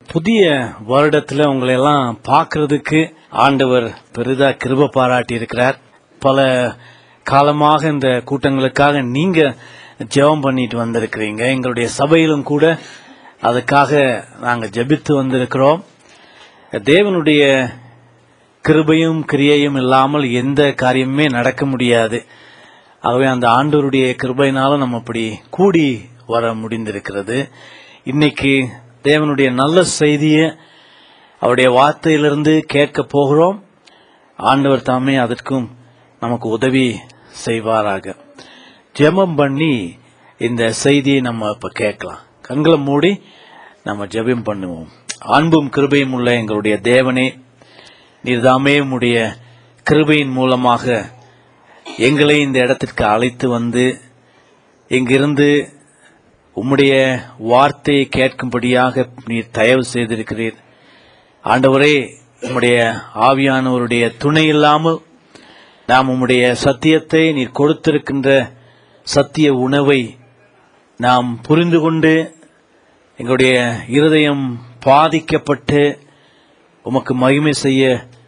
புதிய வருடத்துல உங்களை எல்லாம் பார்க்கிறதுக்கு ஆண்டவர் பெரிதா கிருப பாராட்டி இருக்கிறார் பல காலமாக இந்த கூட்டங்களுக்காக நீங்க ஜெபம் பண்ணிட்டு வந்திருக்கிறீங்க எங்களுடைய சபையிலும் கூட அதுக்காக நாங்க ஜெபித்து வந்திருக்கிறோம் தேவனுடைய கிருபையும் கிரியையும் இல்லாமல் எந்த காரியமுமே நடக்க முடியாது ஆகவே அந்த ஆண்டவருடைய கிருபையினாலும் நம்ம அப்படி கூடி வர முடிந்திருக்கிறது இன்னைக்கு தேவனுடைய நல்ல செய்தியை அவருடைய வார்த்தையிலிருந்து கேட்க போகிறோம் ஆண்டவர் தாமே அதற்கும் நமக்கு உதவி செய்வாராக ஜெபம் பண்ணி இந்த செய்தியை நம்ம இப்ப கேட்கலாம் கண்களை மூடி நம்ம ஜெபம் பண்ணுவோம் அன்பும் கிருபையும் உள்ள எங்களுடைய தேவனே நீர்தாமே உம்முடைய கிருபையின் மூலமாக எங்களை இந்த இடத்திற்கு அழைத்து வந்து இங்கிருந்து உம்முடைய வார்த்தையை கேட்கும்படியாக நீர் தயவு செய்திருக்கிறீர் ஆண்டவரே உம்முடைய ஆவியானவருடைய துணை இல்லாமல் நாம் உம்முடைய சத்தியத்தை நீர் கொடுத்திருக்கின்ற சத்திய உணவை நாம் புரிந்து கொண்டு எங்களுடைய இருதயம் பாதிக்கப்பட்டு உமக்கு மகிமை செய்ய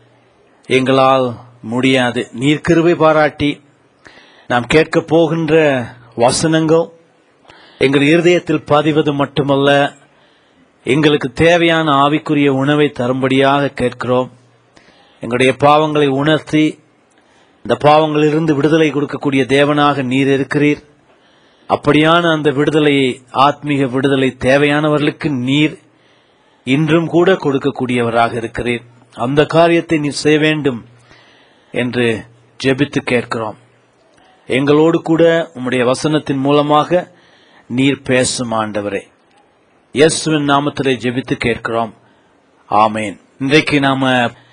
எங்களால் முடியாது நீர் கிருபை பாராட்டி நாம் கேட்கப் போகின்ற வசனங்கள் எங்கள் இருதயத்தில் பதிவது மட்டுமல்ல எங்களுக்கு தேவையான ஆவிக்குரிய உணவை தரும்படியாக கேட்கிறோம் எங்களுடைய பாவங்களை உணர்த்தி இந்த பாவங்களிலிருந்து விடுதலை கொடுக்கக்கூடிய தேவனாக நீர் இருக்கிறீர் அப்படியான அந்த விடுதலையை ஆத்மீக விடுதலை தேவையானவர்களுக்கு நீர் இன்றும் கூட கொடுக்கக்கூடியவராக இருக்கிறீர் அந்த காரியத்தை நீர் செய்ய வேண்டும் என்று ஜெபித்து கேட்கிறோம் எங்களோடு கூட உம்முடைய வசனத்தின் மூலமாக நீர் பேசும் ஆண்டவரே இயேசுவின் நாமத்திலே ஜெபித்து கேட்கிறோம் ஆமேன் இன்றைக்கு நாம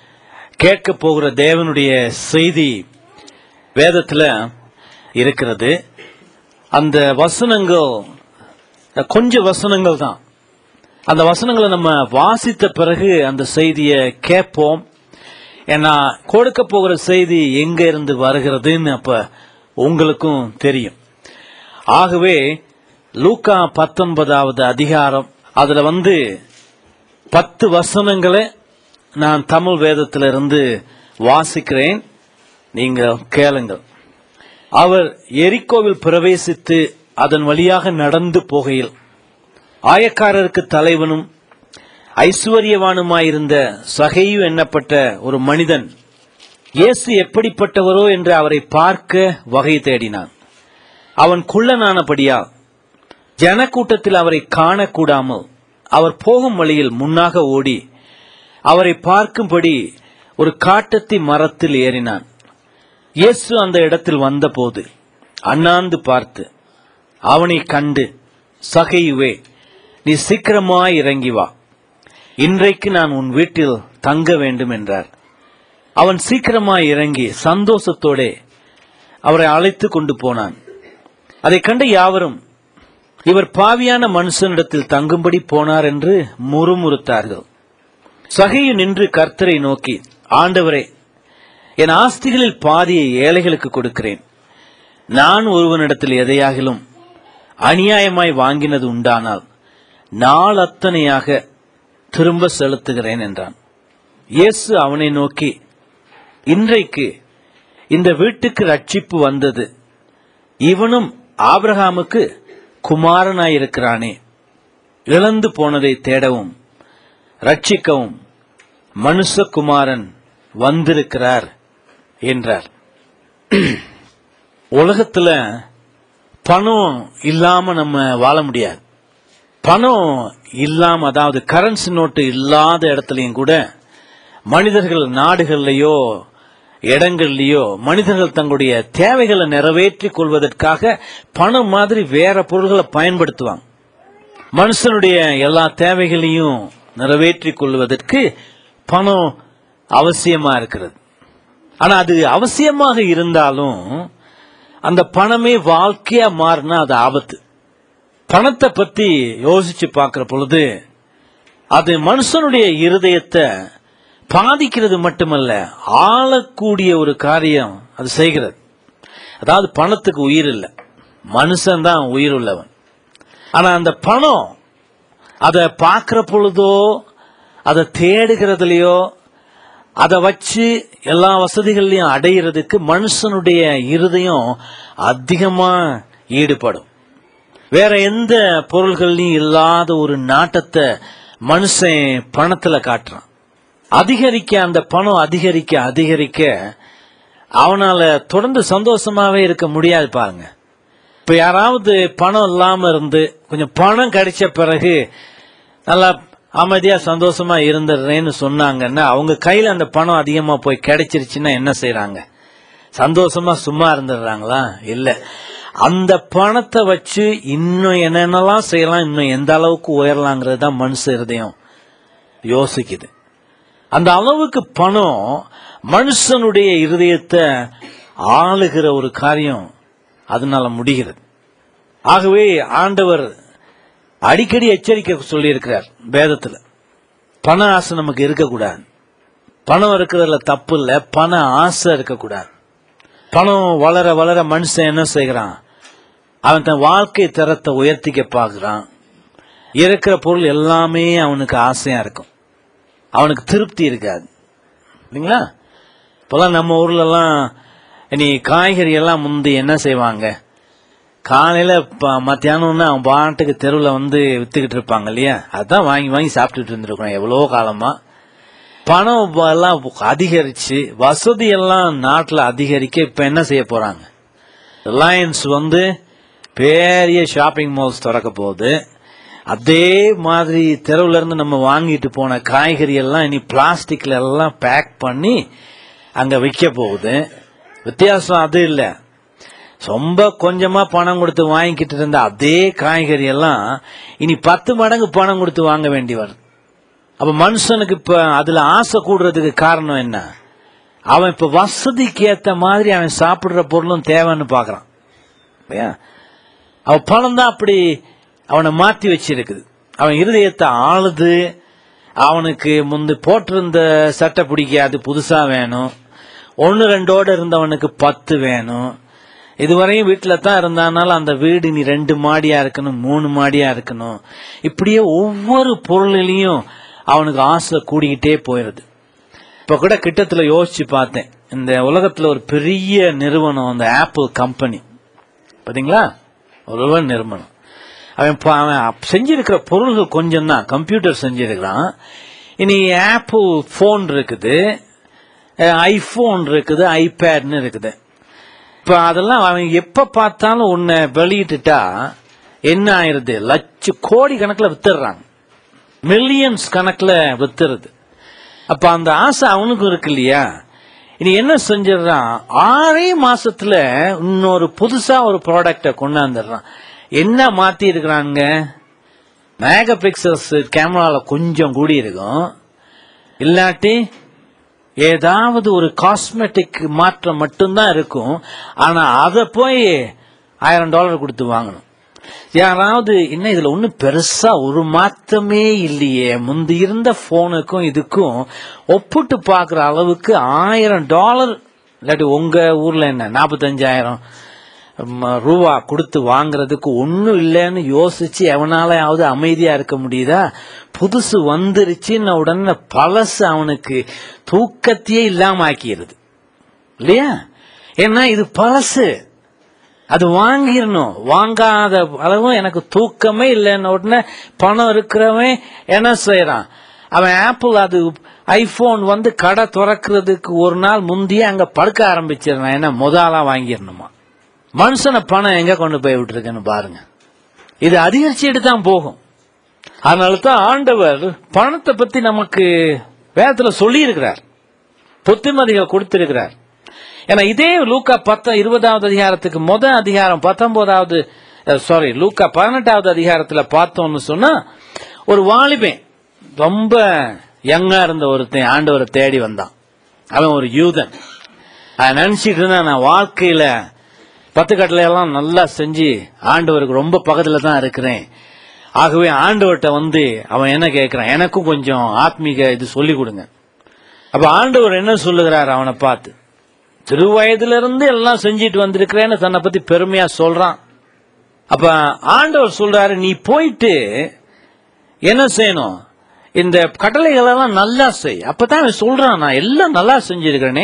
கேட்க போகிற தேவனுடைய செய்தி வேதத்துல இருக்கிறது அந்த வசனங்கள் கொஞ்சம் வசனங்கள் தான் அந்த வசனங்களை நம்ம வாசித்த பிறகு அந்த செய்தியை கேட்போம் ஏன்னா கொடுக்க போகிற செய்தி எங்க இருந்து வருகிறதுன்னு அப்ப உங்களுக்கும் தெரியும் ஆகவே லூக்கா பத்தொன்பதாவது அதிகாரம் அதுல வந்து பத்து வசனங்களை நான் தமிழ் வேதத்திலிருந்து வாசிக்கிறேன் நீங்க கேளுங்கள் அவர் எரிக்கோவில் பிரவேசித்து அதன் வழியாக நடந்து போகையில் ஆயக்காரருக்கு தலைவனும் ஐஸ்வர்யவானுமாயிருந்த சகையு எண்ணப்பட்ட ஒரு மனிதன் இயேசு எப்படிப்பட்டவரோ என்று அவரை பார்க்க வகை தேடினான் அவன் குள்ளனானபடியால் ஜனக்கூட்டத்தில் அவரை காணக்கூடாமல் அவர் போகும் வழியில் முன்னாக ஓடி அவரை பார்க்கும்படி ஒரு காட்டத்தி மரத்தில் ஏறினான் இயேசு அந்த இடத்தில் வந்தபோது அண்ணாந்து பார்த்து அவனை கண்டு சகையுவே நீ சீக்கிரமாய் இறங்கி வா இன்றைக்கு நான் உன் வீட்டில் தங்க வேண்டும் என்றார் அவன் சீக்கிரமாய் இறங்கி சந்தோஷத்தோட அவரை அழைத்து கொண்டு போனான் அதை கண்ட யாவரும் இவர் பாவியான மனுஷனிடத்தில் தங்கும்படி போனார் என்று முறுமுறுத்தார்கள் சகையு நின்று கர்த்தரை நோக்கி ஆண்டவரே என் ஆஸ்திகளில் பாதியை ஏழைகளுக்கு கொடுக்கிறேன் நான் ஒருவனிடத்தில் எதையாகிலும் அநியாயமாய் வாங்கினது உண்டானால் நாள் அத்தனையாக திரும்ப செலுத்துகிறேன் என்றான் இயேசு அவனை நோக்கி இன்றைக்கு இந்த வீட்டுக்கு ரட்சிப்பு வந்தது இவனும் ஆபிரகாமுக்கு குமாரனாயிருக்கிறானே இழந்து போனதை தேடவும் ரட்சிக்கவும் மனுஷகுமாரன் வந்திருக்கிறார் என்றார் உலகத்துல பணம் இல்லாம நம்ம வாழ முடியாது பணம் இல்லாம அதாவது கரன்சி நோட்டு இல்லாத இடத்துலயும் கூட மனிதர்கள் நாடுகள்லயோ இடங்கள்லயோ மனிதர்கள் தங்களுடைய தேவைகளை நிறைவேற்றிக் கொள்வதற்காக பணம் மாதிரி வேற பொருள்களை பயன்படுத்துவாங்க மனுஷனுடைய எல்லா தேவைகளையும் நிறைவேற்றிக் கொள்வதற்கு பணம் அவசியமா இருக்கிறது ஆனா அது அவசியமாக இருந்தாலும் அந்த பணமே வாழ்க்கையா மாறினா அது ஆபத்து பணத்தை பத்தி யோசிச்சு பார்க்கிற பொழுது அது மனுஷனுடைய இருதயத்தை பாதிக்கிறது மட்டுமல்ல ஆளக்கூடிய ஒரு காரியம் அது செய்கிறது அதாவது பணத்துக்கு உயிர் இல்லை மனுஷன் தான் உயிர் உள்ளவன் ஆனா அந்த பணம் அதை பார்க்கிற பொழுதோ அதை தேடுகிறதுலையோ அதை வச்சு எல்லா வசதிகள்லையும் அடையிறதுக்கு மனுஷனுடைய இருதயம் அதிகமா ஈடுபடும் வேற எந்த பொருள்கள்லையும் இல்லாத ஒரு நாட்டத்தை மனுஷன் பணத்துல காட்டுறான் அதிகரிக்க அந்த பணம் அதிகரிக்க அதிகரிக்க அவனால தொடர்ந்து சந்தோஷமாவே இருக்க முடியாது பாருங்க இப்ப யாராவது பணம் இல்லாம இருந்து கொஞ்சம் பணம் கிடைச்ச பிறகு நல்லா அமைதியா சந்தோஷமா இருந்துடுறேன்னு சொன்னாங்கன்னா அவங்க கையில அந்த பணம் அதிகமா போய் கிடைச்சிருச்சுன்னா என்ன செய்றாங்க சந்தோஷமா சும்மா இருந்துடுறாங்களா இல்ல அந்த பணத்தை வச்சு இன்னும் என்னென்னலாம் செய்யலாம் இன்னும் எந்த அளவுக்கு உயரலாங்கிறது தான் மனுஷ இருதயம் யோசிக்குது அந்த அளவுக்கு பணம் மனுஷனுடைய இருதயத்தை ஆளுகிற ஒரு காரியம் அதனால முடிகிறது ஆகவே ஆண்டவர் அடிக்கடி எச்சரிக்கை சொல்லியிருக்கிறார் வேதத்துல பண ஆசை நமக்கு இருக்கக்கூடாது பணம் இருக்கிறதுல தப்பு இல்லை பண ஆசை இருக்கக்கூடாது பணம் வளர வளர மனுஷன் என்ன செய்கிறான் அவன் தன் வாழ்க்கை தரத்தை உயர்த்திக்க பார்க்கறான் இருக்கிற பொருள் எல்லாமே அவனுக்கு ஆசையா இருக்கும் அவனுக்கு திருப்தி இருக்காது இல்லைங்களா இப்போல்லாம் நம்ம ஊர்ல எல்லாம் இனி காய்கறி எல்லாம் முந்தி என்ன செய்வாங்க காலையில ப- மத்தியானம்னா அவன் பாட்டுக்கு தெருவில் வந்து வித்துக்கிட்டு இருப்பாங்க இல்லையா அதான் வாங்கி வாங்கி சாப்பிட்டுட்டு இருந்திருக்கோம் எவ்வளோ காலமா பணம் ப- எல்லாம் அதிகரிச்சு வசதி எல்லாம் நாட்டில் அதிகரிக்க இப்ப என்ன செய்ய போறாங்க ரிலையன்ஸ் வந்து பெரிய ஷாப்பிங் மால்ஸ் திறக்க போகுது அதே மாதிரி தெருவுல இருந்து நம்ம வாங்கிட்டு போன காய்கறி எல்லாம் இனி பிளாஸ்டிக்ல எல்லாம் பேக் பண்ணி அங்க விற்க போகுது வித்தியாசம் அது இல்லை ரொம்ப கொஞ்சமா பணம் கொடுத்து வாங்கிக்கிட்டு இருந்த அதே காய்கறி எல்லாம் இனி பத்து மடங்கு பணம் கொடுத்து வாங்க வேண்டி வருது அப்ப மனுஷனுக்கு இப்ப அதுல ஆசை கூடுறதுக்கு காரணம் என்ன அவன் இப்ப வசதிக்கு ஏத்த மாதிரி அவன் சாப்பிடுற பொருளும் தேவைன்னு பாக்குறான் இல்லையா அவன் பணம் தான் அப்படி அவனை மாத்தி வச்சிருக்குது அவன் இருதயத்தை ஆளுது அவனுக்கு முந்து போட்டிருந்த சட்டை பிடிக்காது புதுசா வேணும் ஒன்னு ரெண்டோட இருந்தவனுக்கு பத்து வேணும் இதுவரையும் வீட்டுல தான் இருந்தானாலும் அந்த வீடு நீ ரெண்டு மாடியா இருக்கணும் மூணு மாடியா இருக்கணும் இப்படியே ஒவ்வொரு பொருளிலையும் அவனுக்கு ஆசை கூடிக்கிட்டே போயிருது இப்ப கூட கிட்டத்துல யோசிச்சு பார்த்தேன் இந்த உலகத்துல ஒரு பெரிய நிறுவனம் அந்த ஆப்பிள் கம்பெனி பாத்தீங்களா ஒரு நிறுவனம் அவன் ப- அவன் செஞ்சிருக்கிற பொருள்கள் கொஞ்சம் தான் கம்ப்யூட்டர் செஞ்சிருக்கிறான் இனி ஆப்பிள் ஃபோன் இருக்குது ஐபோன் இருக்குது ஐபேட்னு இருக்குது இப்ப அதெல்லாம் அவன் எப்ப பார்த்தாலும் உன்னை வெளியிட்டுட்டா என்ன ஆயிருது லட்ச கோடி கணக்குல வித்துடுறாங்க மில்லியன்ஸ் கணக்குல வித்துறது அப்ப அந்த ஆசை அவனுக்கும் இருக்கு இல்லையா இனி என்ன செஞ்சிடறான் ஆறே மாசத்துல இன்னொரு புதுசா ஒரு ப்ராடக்ட கொண்டாந்துடுறான் என்ன மாத்தி இருக்கிறாங்க மேக பிக்சல்ஸ் கேமரால கொஞ்சம் கூடி இருக்கும் இல்லாட்டி ஏதாவது ஒரு காஸ்மெட்டிக் மாற்றம் மட்டும்தான் இருக்கும் ஆனா அதை போய் ஆயிரம் டாலர் கொடுத்து வாங்கணும் யாராவது என்ன இதுல ஒன்றும் பெருசா ஒரு மாற்றமே இல்லையே முந்தி இருந்த போனுக்கும் இதுக்கும் ஒப்பிட்டு பார்க்குற அளவுக்கு ஆயிரம் டாலர் இல்லாட்டி உங்க ஊர்ல என்ன நாற்பத்தஞ்சாயிரம் ரூபா கொடுத்து வாங்குறதுக்கு ஒன்றும் இல்லைன்னு யோசிச்சு எவனாலையாவது அமைதியா இருக்க முடியுதா புதுசு வந்துருச்சுன்ன உடனே பழசு அவனுக்கு தூக்கத்தையே இல்லாம ஆக்கிடுது இல்லையா ஏன்னா இது பழசு அது வாங்கிடணும் வாங்காத அளவும் எனக்கு தூக்கமே இல்லைன்ன உடனே பணம் இருக்கிறவன் என்ன செய்யறான் அவன் ஆப்பிள் அது ஐபோன் வந்து கடை திறக்கிறதுக்கு ஒரு நாள் முந்தையே அங்க படுக்க ஆரம்பிச்சிடறான் ஏன்னா முதலா வாங்கிடணுமா மனுஷனை பணம் எங்க கொண்டு போய் விட்டுருக்குன்னு பாருங்க இது அதிகரிச்சுட்டு தான் போகும் அதனால தான் ஆண்டவர் பணத்தை பத்தி நமக்கு வேதத்துல சொல்லி இருக்கிறார் புத்திமதிகள் கொடுத்திருக்கிறார் ஏன்னா இதே லூக்கா பத்த இருபதாவது அதிகாரத்துக்கு முத அதிகாரம் பத்தொன்பதாவது சாரி லூக்கா பதினெட்டாவது அதிகாரத்துல பார்த்தோம்னு சொன்னா ஒரு வாலிபன் ரொம்ப யங்கா இருந்த ஒருத்தன் ஆண்டவரை தேடி வந்தான் அவன் ஒரு யூதன் அதை நினைச்சிட்டு இருந்தான் நான் வாழ்க்கையில பத்து கட்டளை எல்லாம் நல்லா செஞ்சு ஆண்டவருக்கு ரொம்ப பக்கத்துல தான் இருக்கிறேன் ஆகவே ஆண்டவர்கிட்ட வந்து அவன் என்ன கேட்கிறான் எனக்கும் கொஞ்சம் ஆத்மீக இது சொல்லி கொடுங்க அப்ப ஆண்டவர் என்ன சொல்லுகிறார் அவனை பார்த்து சிறு வயதுல இருந்து எல்லாம் செஞ்சிட்டு வந்திருக்கிறேன்னு தன்னை பத்தி பெருமையா சொல்றான் அப்ப ஆண்டவர் சொல்றாரு நீ போயிட்டு என்ன செய்யணும் இந்த கட்டளைகளெல்லாம் நல்லா செய் அப்பதான் அவன் சொல்றான் நான் எல்லாம் நல்லா செஞ்சிருக்கிறேனே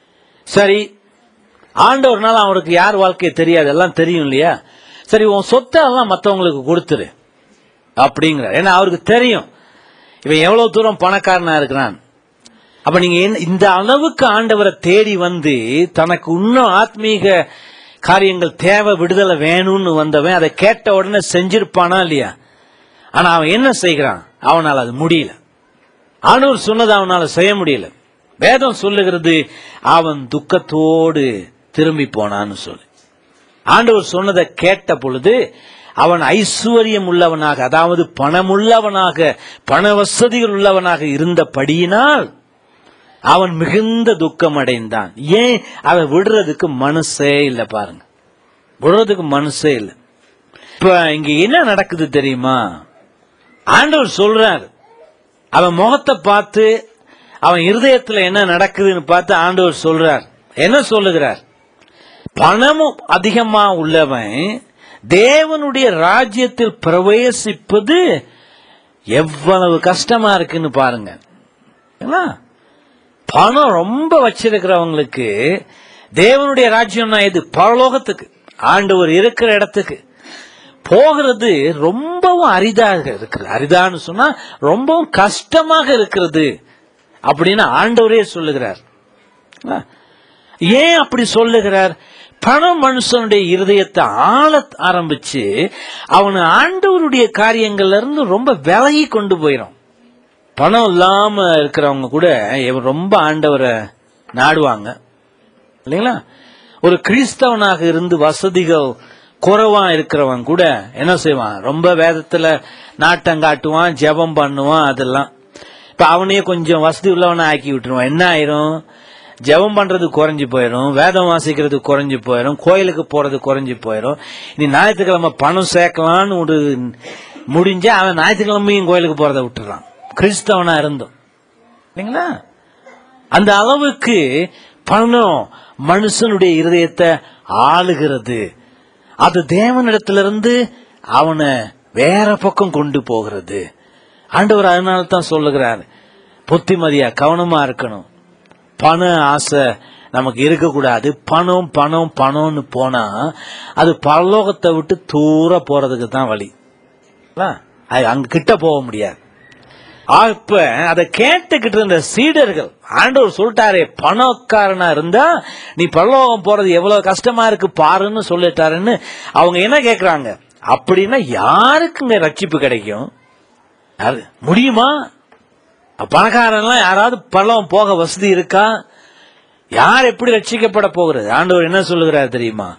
சரி ஆண்டவர்னால அவனுக்கு யார் வாழ்க்கை தெரியாது எல்லாம் தெரியும் இல்லையா சரி உன் சொத்தை எல்லாம் மற்றவங்களுக்கு கொடுத்துரு அப்படிங்கிறார் ஏன்னா அவருக்கு தெரியும் இவன் எவ்வளவு தூரம் பணக்காரனா இருக்கிறான் அப்ப நீங்க என்ன- இந்த அளவுக்கு ஆண்டவரை தேடி வந்து தனக்கு இன்னும் ஆத்மீக காரியங்கள் தேவை விடுதலை வேணும்னு வந்தவன் அதை கேட்ட உடனே செஞ்சிருப்பானா இல்லையா ஆனா அவன் என்ன செய்கிறான் அவனால் அது முடியல ஆண்டவர் சொன்னதை அவனால செய்ய முடியல வேதம் சொல்லுகிறது அவன் துக்கத்தோடு திரும்பி போனான்னு சொல்லு ஆண்டவர் சொன்னதை கேட்ட பொழுது அவன் ஐஸ்வர்யம் உள்ளவனாக அதாவது பணமுள்ளவனாக பண வசதிகள் உள்ளவனாக இருந்தபடியினால் அவன் மிகுந்த துக்கம் அடைந்தான் ஏன் அவன் விடுறதுக்கு மனசே இல்லை பாருங்க விடுறதுக்கு மனசே இல்லை இப்ப இங்க என்ன நடக்குது தெரியுமா ஆண்டவர் சொல்றார் அவன் முகத்தை பார்த்து அவன் இருதயத்துல என்ன நடக்குதுன்னு பார்த்து ஆண்டவர் சொல்றார் என்ன சொல்லுகிறார் பணமும் அதிகமா உள்ளவன் தேவனுடைய ராஜ்யத்தில் பிரவேசிப்பது எவ்வளவு கஷ்டமா இருக்குன்னு பாருங்க என்ன? பணம் ரொம்ப வச்சிருக்கிறவங்களுக்கு தேவனுடைய ராஜ்யம்னா எது பரலோகத்துக்கு ஆண்டவர் இருக்கிற இடத்துக்கு போகிறது ரொம்பவும் அரிதாக இருக்குது அரிதான்னு சொன்னா ரொம்பவும் கஷ்டமாக இருக்கிறது அப்படின்னு ஆண்டவரே சொல்லுகிறார் ஆ. ஏன் அப்படி சொல்லுகிறார் பணம் மனுஷனுடைய இருதயத்தை ஆள ஆரம்பிச்சு அவனை ஆண்டவருடைய காரியங்கள்ல இருந்து ரொம்ப விலகி கொண்டு போயிடும் பணம் இல்லாம இருக்கிறவங்க கூட இவன் ரொம்ப ஆண்டவரை நாடுவாங்க இல்லைங்களா ஒரு கிறிஸ்தவனாக இருந்து வசதிகள் குறைவா இருக்கிறவன் கூட என்ன செய்வான் ரொம்ப வேதத்துல நாட்டம் காட்டுவான் ஜெபம் பண்ணுவான் அதெல்லாம் இப்ப அவனையே கொஞ்சம் வசதி உள்ளவனை ஆக்கி விட்டுருவான் என்ன ஆயிரும் ஜெபம் பண்றது குறைஞ்சு போயிடும் வேதம் வாசிக்கிறது குறைஞ்சு போயிடும் கோயிலுக்கு போறது குறைஞ்சு போயிடும் இனி ஞாயிற்றுக்கிழமை பணம் சேர்க்கலான்னு ஒரு முடிஞ்சா அவன் ஞாயிற்றுக்கிழமையும் கோயிலுக்கு போறதை விட்டுறான் கிறிஸ்தவனா இருந்தும் இல்லைங்களா அந்த அளவுக்கு பணம் மனுஷனுடைய இருதயத்தை ஆளுகிறது அது தேவனிடத்திலிருந்து அவனை வேற பக்கம் கொண்டு போகிறது ஆண்டவர் அதனால தான் சொல்லுகிறார் புத்திமதியா கவனமா இருக்கணும் பண ஆசை நமக்கு இருக்கக்கூடாது பணம் பணம் பணம்னு போனா அது பரலோகத்தை விட்டு தூர போறதுக்கு தான் வழி இல்ல? அது அங்க கிட்ட போக முடியாது அப்ப அதை கேட்டுக்கிட்டு இருந்த சீடர்கள் ஆண்டவர் சொல்லிட்டாரே பணக்காரனா இருந்தா நீ பரலோகம் போறது எவ்வளவு கஷ்டமா இருக்கு பாருன்னு சொல்லிட்டாருன்னு அவங்க என்ன கேக்குறாங்க அப்படின்னா யாருக்குங்க ரட்சிப்பு கிடைக்கும் யாரு முடியுமா பணக்காரன்லாம் யாராவது பரலோகம் போக வசதி இருக்கா யார் எப்படி ரட்சிக்கப்பட போகிறது ஆண்டவர் என்ன சொல்லுகிறார் தெரியுமா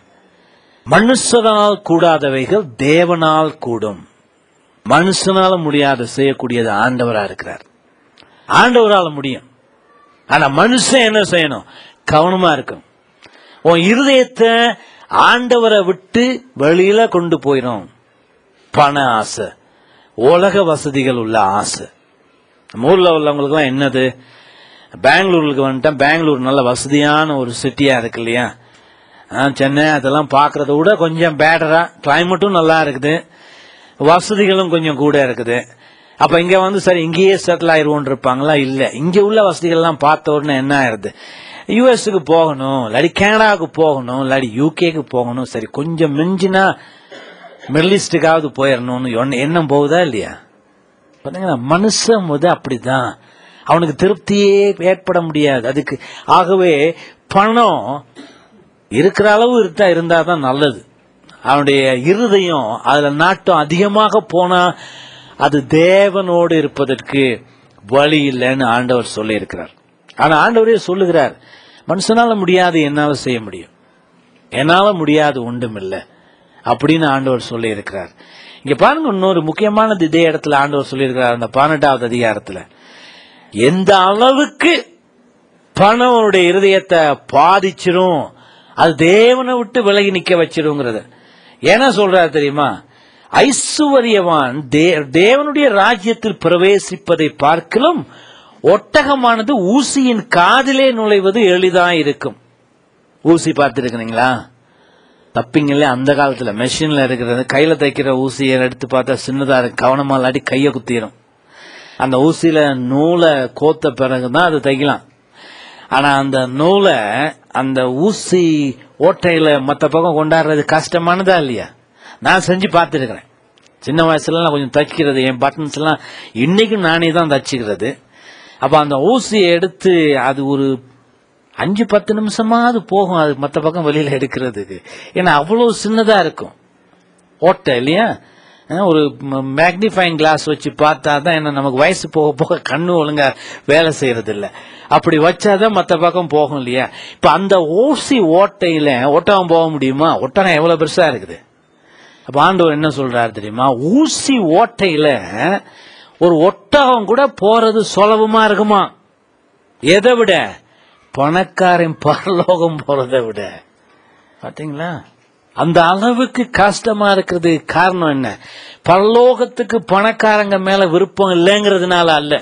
மனுஷனால் கூடாதவைகள் தேவனால் கூடும் மனுஷனால முடியாத செய்யக்கூடியது ஆண்டவரா இருக்கிறார் ஆண்டவரால முடியும் ஆனா மனுஷன் என்ன செய்யணும் கவனமா இருக்கணும் உன் இருதயத்தை ஆண்டவரை விட்டு வெளியில கொண்டு போயிடும் பண ஆசை உலக வசதிகள் உள்ள ஆசை நம்ம ஊர்ல உள்ளவங்களுக்குலாம் என்னது பெங்களூருக்கு வந்துட்டேன் பெங்களூர் நல்ல வசதியான ஒரு சிட்டியா இருக்கு இல்லையா ஆ, சென்னை அதெல்லாம் பார்க்கறத விட கொஞ்சம் பேட்டரா கிளைமேட்டும் நல்லா இருக்குது வசதிகளும் கொஞ்சம் கூட இருக்குது அப்ப இங்க வந்து சரி இங்கேயே செட்டில் ஆயிருவோம் இருப்பாங்களா இல்ல இங்க உள்ள வசதிகள்லாம் பார்த்த உடனே என்ன ஆயிருது யூஎஸ்க்கு போகணும் இல்லாட்டி கனடாவுக்கு போகணும் இல்லாட்டி யூகேக்கு போகணும் சரி கொஞ்சம் மிஞ்சினா மிடில் ஈஸ்டுக்காவது போயிடணும்னு எண்ண- எண்ணம் போகுதா இல்லையா பாத்தீங்களா மனுஷன் முத அப்படிதான் அவனுக்கு திருப்தியே ஏற்பட முடியாது அதுக்கு ஆகவே பணம் இருக்கிற அளவு இருந்தா இருந்தா தான் நல்லது அவனுடைய இருதயம் அதுல நாட்டம் அதிகமாக போனா அது தேவனோடு இருப்பதற்கு வழி இல்லைன்னு ஆண்டவர் சொல்லி இருக்கிறார் ஆனா ஆண்டவரே சொல்லுகிறார் மனுஷனால முடியாது என்னால செய்ய முடியும் என்னால முடியாது ஒன்றும் இல்லை அப்படின்னு ஆண்டவர் சொல்லி இருக்கிறார் இங்க பாருங்க இன்னொரு முக்கியமானது இதே இடத்துல ஆண்டவர் சொல்லி இருக்கிறார் அந்த பன்னெண்டாவது அதிகாரத்துல எந்த அளவுக்கு பணம் அவனுடைய இருதயத்தை பாதிச்சிரும் அது தேவனை விட்டு விலகி நிக்க வச்சிருங்கிறது என்ன சொல்றாரு தெரியுமா ஐசுவரியவான் தே- தேவனுடைய ராஜ்யத்தில் பிரவேசிப்பதை பார்க்கலும் ஒட்டகமானது ஊசியின் காதிலே நுழைவது எளிதா இருக்கும் ஊசி பார்த்துருக்கிறீங்களா தப்பிங்கல்ல அந்த காலத்துல மெஷின்ல இருக்கிறது கையில தைக்கிற ஊசியை எடுத்து பார்த்தா சின்னதா இருக்கு கவனமா இல்லாட்டி கையை குத்திரும் அந்த ஊசியில நூலை கோத்த பிறகுதான் அது தைக்கலாம் ஆனா அந்த நூலை அந்த ஊசி ஓட்டையில மத்த பக்கம் கொண்டாடுறது கஷ்டமானதா இல்லையா நான் செஞ்சு பார்த்துருக்கிறேன் சின்ன வயசுல நான் கொஞ்சம் தைக்கிறது என் பட்டன்ஸ் எல்லாம் இன்னைக்கும் நானே தான் தச்சுக்கிறது அப்ப அந்த ஊசியை எடுத்து அது ஒரு அஞ்சு பத்து நிமிஷமாவது போகும் அது மத்த பக்கம் வெளியில எடுக்கிறதுக்கு ஏன்னா அவ்வளவு சின்னதா இருக்கும் ஓட்டை இல்லையா அஹ் ஒரு மேக்னிஃபைங் கிளாஸ் வச்சு பார்த்தா தான் என்ன நமக்கு வயசு போக போக கண்ணு ஒழுங்கா வேலை செய்யறது இல்ல அப்படி வச்சாதான் மத்த பக்கம் போகும் இல்லையா இப்ப அந்த ஊசி ஓட்டையில ஒட்டகம் போக முடியுமா ஒட்டகம் எவ்வளவு பெருசா இருக்குது அப்ப ஆண்டவர் என்ன சொல்றாரு தெரியுமா ஊசி ஓட்டையில ஒரு ஒட்டகம் கூட போறது சுலபமா இருக்குமா எதை விட பணக்காரன் பரலோகம் போறதை விட பாத்தீங்களா அந்த அளவுக்கு கஷ்டமா இருக்கிறது காரணம் என்ன பரலோகத்துக்கு பணக்காரங்க மேல விருப்பம் இல்லைங்கிறதுனால அல்ல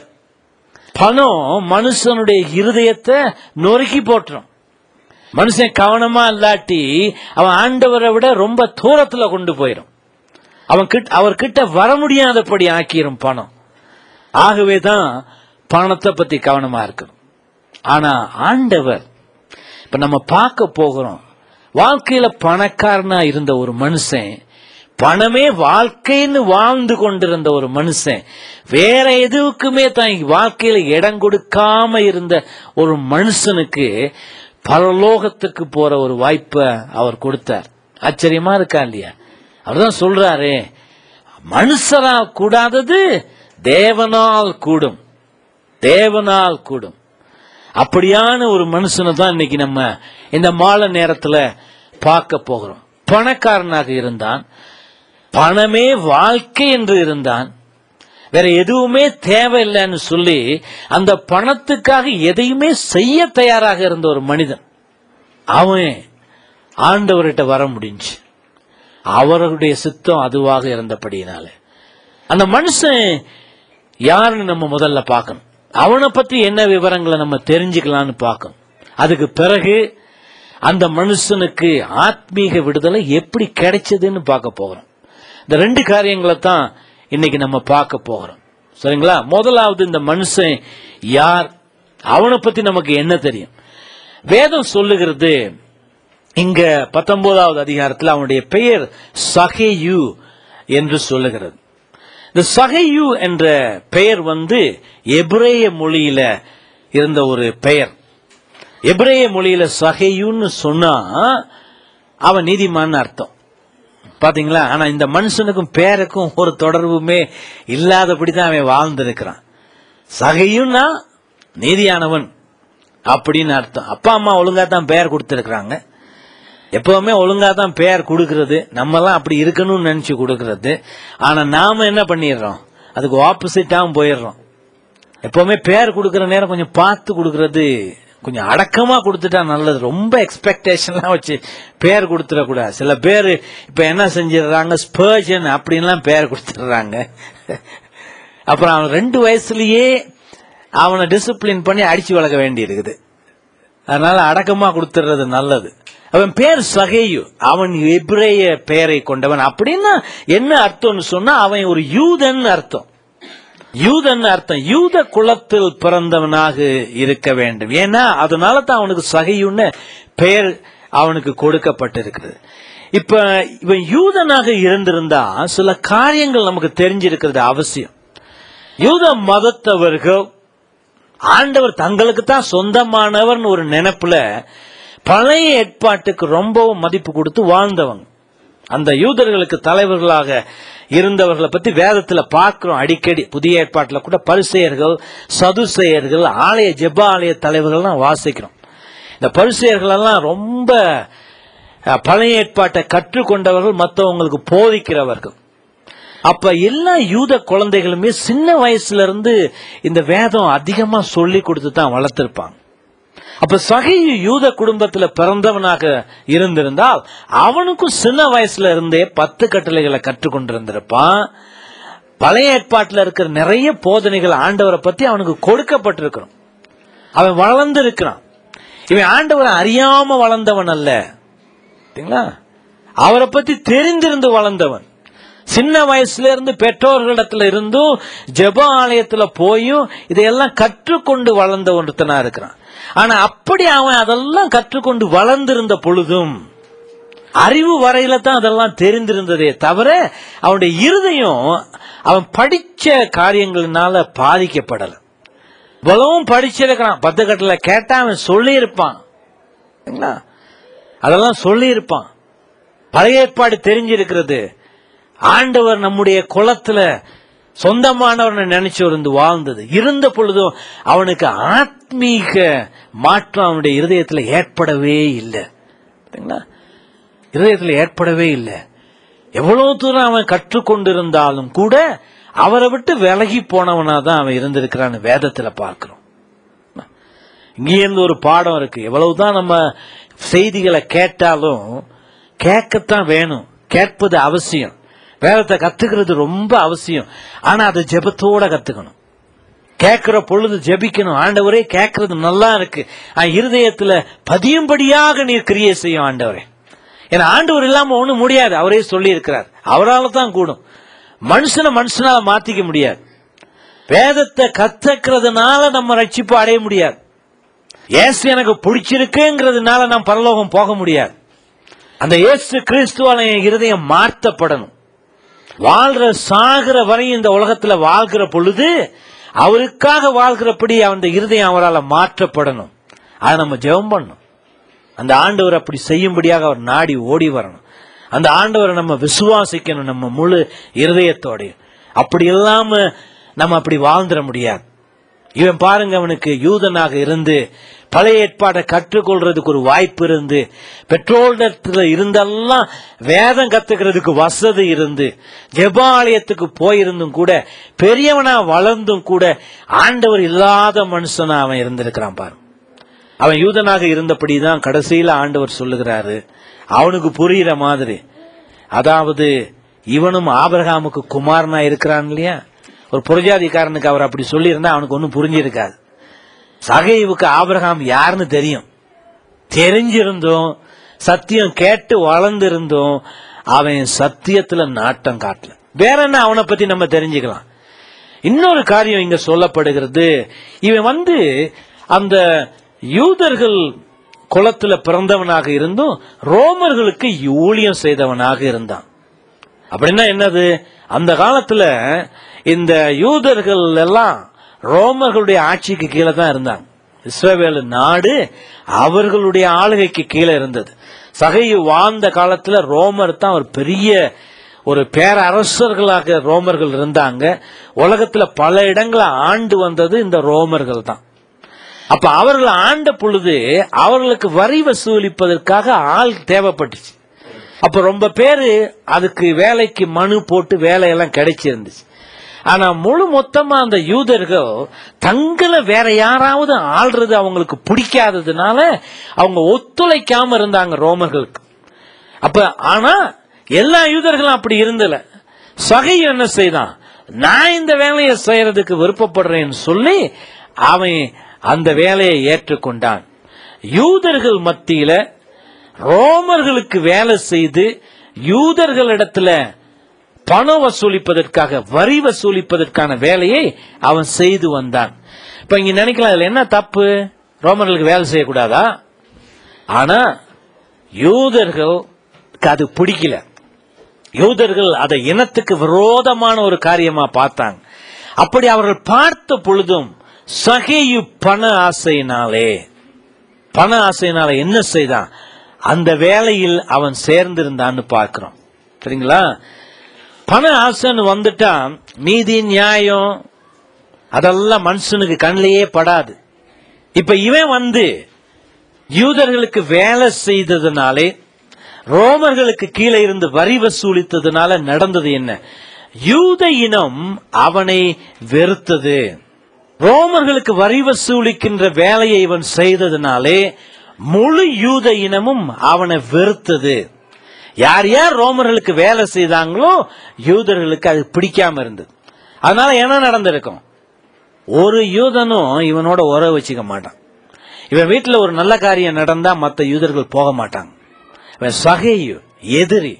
பணம் மனுஷனுடைய இருதயத்தை நொறுக்கி போட்டுரும் மனுஷன் கவனமா இல்லாட்டி அவன் ஆண்டவரை விட ரொம்ப தூரத்துல கொண்டு போயிடும் அவன் கிட்ட அவர் கிட்ட வர முடியாதபடி ஆக்கிரும் பணம் ஆகவே தான் பணத்தை பத்தி கவனமா இருக்கணும் ஆனா ஆண்டவர் இப்ப நம்ம பார்க்க போகிறோம் வாழ்க்கையில பணக்காரனா இருந்த ஒரு மனுஷன் பணமே வாழ்க்கைன்னு வாழ்ந்து கொண்டிருந்த ஒரு மனுஷன் வேற எதுவுக்குமே தான் வாழ்க்கையில இடம் கொடுக்காம இருந்த ஒரு மனுஷனுக்கு பரலோகத்துக்கு போற ஒரு வாய்ப்பை அவர் கொடுத்தார் ஆச்சரியமா இருக்கா இல்லையா அவர்தான் சொல்றாரு மனுஷரால் கூடாதது தேவனால் கூடும் தேவனால் கூடும் அப்படியான ஒரு மனுஷனை தான் இன்னைக்கு நம்ம இந்த மாலை நேரத்துல பார்க்க போகிறோம் பணக்காரனாக இருந்தான் பணமே வாழ்க்கை என்று இருந்தான் வேற எதுவுமே தேவையில்லைன்னு சொல்லி அந்த பணத்துக்காக எதையுமே செய்ய தயாராக இருந்த ஒரு மனிதன் அவன் ஆண்டவர்கிட்ட வர முடிஞ்சு அவருடைய சித்தம் அதுவாக இருந்தபடியினால அந்த மனுஷன் யாருன்னு நம்ம முதல்ல பார்க்கணும் அவனை பத்தி என்ன விவரங்களை நம்ம தெரிஞ்சுக்கலாம்னு பார்க்கணும் அதுக்கு பிறகு அந்த மனுஷனுக்கு ஆத்மீக விடுதலை எப்படி கிடைச்சதுன்னு பார்க்க போகிறோம் இந்த ரெண்டு காரியங்களை தான் இன்னைக்கு நம்ம பார்க்க போகிறோம் சரிங்களா முதலாவது இந்த மனுஷன் யார் அவனை பத்தி நமக்கு என்ன தெரியும் வேதம் சொல்லுகிறது இங்க பத்தொன்பதாவது அதிகாரத்தில் அவனுடைய பெயர் சகேயு என்று சொல்லுகிறது இந்த சகையு என்ற பெயர் வந்து எபிரேய மொழியில இருந்த ஒரு பெயர் எபிரேய மொழியில சகையுன்னு சொன்னா அவன் நீதிமான் அர்த்தம் பாத்தீங்களா ஆனா இந்த மனுஷனுக்கும் பேருக்கும் ஒரு தொடர்புமே இல்லாதபடி தான் அவன் வாழ்ந்திருக்கிறான் சகையுன்னா நீதியானவன் அப்படின்னு அர்த்தம் அப்பா அம்மா ஒழுங்கா தான் பெயர் கொடுத்திருக்கிறாங்க எப்பவுமே ஒழுங்கா தான் பெயர் கொடுக்கறது நம்ம எல்லாம் அப்படி இருக்கணும்னு நினைச்சு கொடுக்கறது ஆனா நாம என்ன பண்ணிடுறோம் அதுக்கு ஆப்போசிட்டாவும் போயிடுறோம் எப்பவுமே பெயர் கொடுக்கற நேரம் கொஞ்சம் பார்த்து கொடுக்கறது கொஞ்சம் அடக்கமா கொடுத்துட்டா நல்லது ரொம்ப எக்ஸ்பெக்டேஷன்லாம் வச்சு பேர் கொடுத்துடக்கூடாது சில பேர் இப்ப என்ன செஞ்சிடுறாங்க ஸ்பர்ஜன் அப்படின்லாம் பேர் கொடுத்துடுறாங்க அப்புறம் அவன் ரெண்டு வயசுலயே அவனை டிசிப்ளின் பண்ணி அடிச்சு வளர்க்க வேண்டி இருக்குது அதனால அடக்கமா கொடுத்துறது நல்லது அவன் பேர் சகேயு அவன் எபிரேய பெயரை கொண்டவன் அப்படின்னா என்ன அர்த்தம்னு சொன்னா அவன் ஒரு யூதன் அர்த்தம் யூதன் அர்த்தம் யூத குலத்தில் பிறந்தவனாக இருக்க வேண்டும் ஏன்னா அதனால தான் அவனுக்கு சகையுன்னு பெயர் அவனுக்கு கொடுக்கப்பட்டிருக்கிறது இப்ப இவன் யூதனாக இருந்திருந்தா சில காரியங்கள் நமக்கு தெரிஞ்சிருக்கிறது அவசியம் யூத மதத்தவர்கள் ஆண்டவர் தங்களுக்கு தான் சொந்தமானவர்னு ஒரு நினைப்புல பழைய ஏற்பாட்டுக்கு ரொம்பவும் மதிப்பு கொடுத்து வாழ்ந்தவங்க அந்த யூதர்களுக்கு தலைவர்களாக இருந்தவர்களை பத்தி வேதத்துல பார்க்கிறோம் அடிக்கடி புதிய ஏற்பாட்டுல கூட பரிசெயர்கள் சதுசெயர்கள் ஆலய ஜெப ஆலய தலைவர்கள்லாம் வாசிக்கிறோம் இந்த பரிசெயர்கள் எல்லாம் ரொம்ப அஹ், பழைய ஏற்பாட்டை கற்றுக்கொண்டவர்கள் மற்றவங்களுக்கு போதிக்கிறவர்கள் அப்ப எல்லா யூத குழந்தைகளுமே சின்ன வயசுல இருந்து இந்த வேதம் அதிகமா சொல்லி கொடுத்து தான் வளர்த்திருப்பாங்க அப்ப சகை யூத குடும்பத்துல பிறந்தவனாக இருந்திருந்தால் அவனுக்கும் சின்ன வயசுல இருந்தே பத்து கட்டளைகளை கற்றுக்கொண்டிருந்திருப்பான் பழைய ஏற்பாட்டுல இருக்கிற நிறைய போதனைகள் ஆண்டவரை பத்தி அவனுக்கு கொடுக்கப்பட்டிருக்கணும் அவன் வளர்ந்திருக்கிறான் இவன் ஆண்டவரை அறியாம வளர்ந்தவன் அல்ல சரிங்களா அவரை பத்தி தெரிந்திருந்து வளர்ந்தவன் சின்ன வயசுல இருந்து பெற்றோர்களிடத்துல இருந்தும் ஜெப ஆலயத்துல போயும் இதையெல்லாம் கற்றுக்கொண்டு வளர்ந்த ஒருத்தனா இருக்கிறான் ஆனா அப்படி அவன் அதெல்லாம் கற்றுக்கொண்டு வளர்ந்திருந்த பொழுதும் அறிவு வரையில தான் அதெல்லாம் தெரிந்திருந்ததே தவிர அவனுடைய இருதயம் அவன் படிச்ச காரியங்களினால பாதிக்கப்படல இவ்வளவும் படிச்சிருக்கிறான் பத்து கட்டல கேட்டா அவன் சொல்லியிருப்பான் சரிங்களா? அதெல்லாம் சொல்லியிருப்பான் பழைய ஏற்பாடு தெரிஞ்சிருக்கிறது ஆண்டவர் நம்முடைய குலத்துல சொந்தமானவர்னு நினைச்சு இருந்து வாழ்ந்தது இருந்த பொழுதும் அவனுக்கு ஆத்மீக மாற்றம் அவனுடைய இருதயத்துல ஏற்படவே இல்லை சரிங்களா? இருதயத்துல ஏற்படவே இல்லை எவ்வளவு தூரம் அவன் கற்றுக்கொண்டிருந்தாலும் கூட அவரை விட்டு விலகி போனவனா தான் அவன் இருந்திருக்கிறான்னு வேதத்துல பார்க்கிறோம் இங்கேருந்து ஒரு பாடம் இருக்கு எவ்வளவுதான் நம்ம செய்திகளை கேட்டாலும் கேட்கத்தான் வேணும் கேட்பது அவசியம் வேதத்தை கத்துக்கிறது ரொம்ப அவசியம் ஆனா அதை ஜெபத்தோட கத்துக்கணும் கேட்கிற பொழுது ஜெபிக்கணும் ஆண்டவரே கேட்கறது நல்லா இருக்கு ஆனா, இருதயத்துல பதியும்படியாக நீர் கிரியை செய்யும் ஆண்டவரே ஏன்னா ஆண்டவர் இல்லாம ஒண்ணும் முடியாது அவரே சொல்லி இருக்கிறார் அவரால தான் கூடும் மனுஷனை மனுஷனால மாத்திக்க முடியாது வேதத்தை கத்துக்கிறதுனால நம்ம ரட்சிப்பு அடைய முடியாது இயேசு எனக்கு பிடிச்சிருக்குங்கிறதுனால நான் பரலோகம் போக முடியாது அந்த இயேசு கிறிஸ்துவால என் இருதயம் மாற்றப்படணும் வாழ்ற சாகிற வரையும் இந்த உலகத்துல வாழ்கிற பொழுது அவருக்காக வாழ்கிறபடி அந்த இருதயம் அவரால் மாற்றப்படணும் அதை நம்ம ஜெபம் பண்ணணும் அந்த ஆண்டவர் அப்படி செய்யும்படியாக அவர் நாடி ஓடி வரணும் அந்த ஆண்டவரை நம்ம விசுவாசிக்கணும் நம்ம முழு இருதயத்தோடையும் அப்படி இல்லாம நம்ம அப்படி வாழ்ந்துட முடியாது இவன் பாருங்க அவனுக்கு யூதனாக இருந்து பழைய ஏற்பாடை கற்றுக்கொள்றதுக்கு ஒரு வாய்ப்பு இருந்து பெட்ரோல்டத்துல இருந்தெல்லாம் வேதம் கத்துக்கிறதுக்கு வசதி இருந்து ஜெபாலயத்துக்கு போயிருந்தும் கூட பெரியவனா வளர்ந்தும் கூட ஆண்டவர் இல்லாத மனுஷனா அவன் இருந்திருக்கிறான் பாரு அவன் யூதனாக இருந்தபடிதான் கடைசியில ஆண்டவர் சொல்லுகிறாரு அவனுக்கு புரியுற மாதிரி அதாவது இவனும் ஆபிரகாமுக்கு குமாரனா இருக்கிறான் இல்லையா ஒரு புரஜாதிக்காரனுக்கு அவர் அப்படி சொல்லியிருந்தா அவனுக்கு ஒன்றும் புரிஞ்சிருக்காது சகைவுக்கு ஆபிரகாம் யாருன்னு தெரியும் தெரிஞ்சிருந்தோம் சத்தியம் கேட்டு வளர்ந்திருந்தோம் அவன் சத்தியத்துல நாட்டம் காட்டல வேற என்ன அவனை பத்தி நம்ம தெரிஞ்சுக்கலாம் இன்னொரு காரியம் இங்க சொல்லப்படுகிறது இவன் வந்து அந்த யூதர்கள் குலத்துல பிறந்தவனாக இருந்தும் ரோமர்களுக்கு ஊழியம் செய்தவனாக இருந்தான் அப்படின்னா என்னது அந்த காலத்துல இந்த யூதர்கள் எல்லாம் ரோமர்களுடைய ஆட்சிக்கு கீழே தான் இருந்தாங்க இஸ்ரவேல் நாடு அவர்களுடைய ஆளுகைக்கு கீழே இருந்தது சகையு வாழ்ந்த காலத்துல ரோமர் தான் ஒரு பெரிய ஒரு பேரரசர்களாக ரோமர்கள் இருந்தாங்க உலகத்துல பல இடங்களை ஆண்டு வந்தது இந்த ரோமர்கள் தான் அப்ப அவர்கள் ஆண்ட பொழுது அவர்களுக்கு வரி வசூலிப்பதற்காக ஆள் தேவைப்பட்டுச்சு அப்ப ரொம்ப பேரு அதுக்கு வேலைக்கு மனு போட்டு வேலையெல்லாம் கிடைச்சிருந்துச்சு ஆனா முழு மொத்தமா அந்த யூதர்கள் தங்களை வேற யாராவது ஆள்றது அவங்களுக்கு பிடிக்காததுனால அவங்க ஒத்துழைக்காம இருந்தாங்க ரோமர்களுக்கு அப்ப ஆனா எல்லா யூதர்களும் அப்படி இருந்தல சகை என்ன செய்தான் நான் இந்த வேலையை செய்யறதுக்கு விருப்பப்படுறேன்னு சொல்லி அவன் அந்த வேலையை ஏற்றுக்கொண்டான் யூதர்கள் மத்தியில ரோமர்களுக்கு வேலை செய்து யூதர்களிடத்துல பணம் வசூலிப்பதற்காக வரி வசூலிப்பதற்கான வேலையை அவன் செய்து வந்தான் இப்ப இங்க நினைக்கலாம் அதுல என்ன தப்பு ரோமர்களுக்கு வேலை செய்யக்கூடாதா ஆனா யூதர்களுக்கு அது பிடிக்கல யூதர்கள் அதை இனத்துக்கு விரோதமான ஒரு காரியமா பார்த்தாங்க அப்படி அவர்கள் பார்த்த பொழுதும் சகையு பண ஆசையினாலே பண ஆசையினால என்ன செய்தான் அந்த வேலையில் அவன் சேர்ந்திருந்தான்னு பார்க்கிறோம் சரிங்களா பண ஆசைன்னு வந்துட்டா நீதி நியாயம் அதெல்லாம் மனுஷனுக்கு கண்ணிலேயே படாது இப்ப இவன் வந்து யூதர்களுக்கு வேலை செய்ததுனாலே ரோமர்களுக்கு கீழே இருந்து வரி வசூலித்ததுனால நடந்தது என்ன யூத இனம் அவனை வெறுத்தது ரோமர்களுக்கு வரி வசூலிக்கின்ற வேலையை இவன் செய்ததுனாலே முழு யூத இனமும் அவனை வெறுத்தது யார் யார் ரோமர்களுக்கு வேலை செய்தாங்களோ யூதர்களுக்கு அது பிடிக்காம இருந்தது அதனால என்ன நடந்திருக்கும் ஒரு யூதனும் இவனோட உறவு வச்சுக்க மாட்டான் இவன் வீட்டுல ஒரு நல்ல காரியம் நடந்தா மத்த யூதர்கள் போக மாட்டாங்க இவன் சகையு எதிரி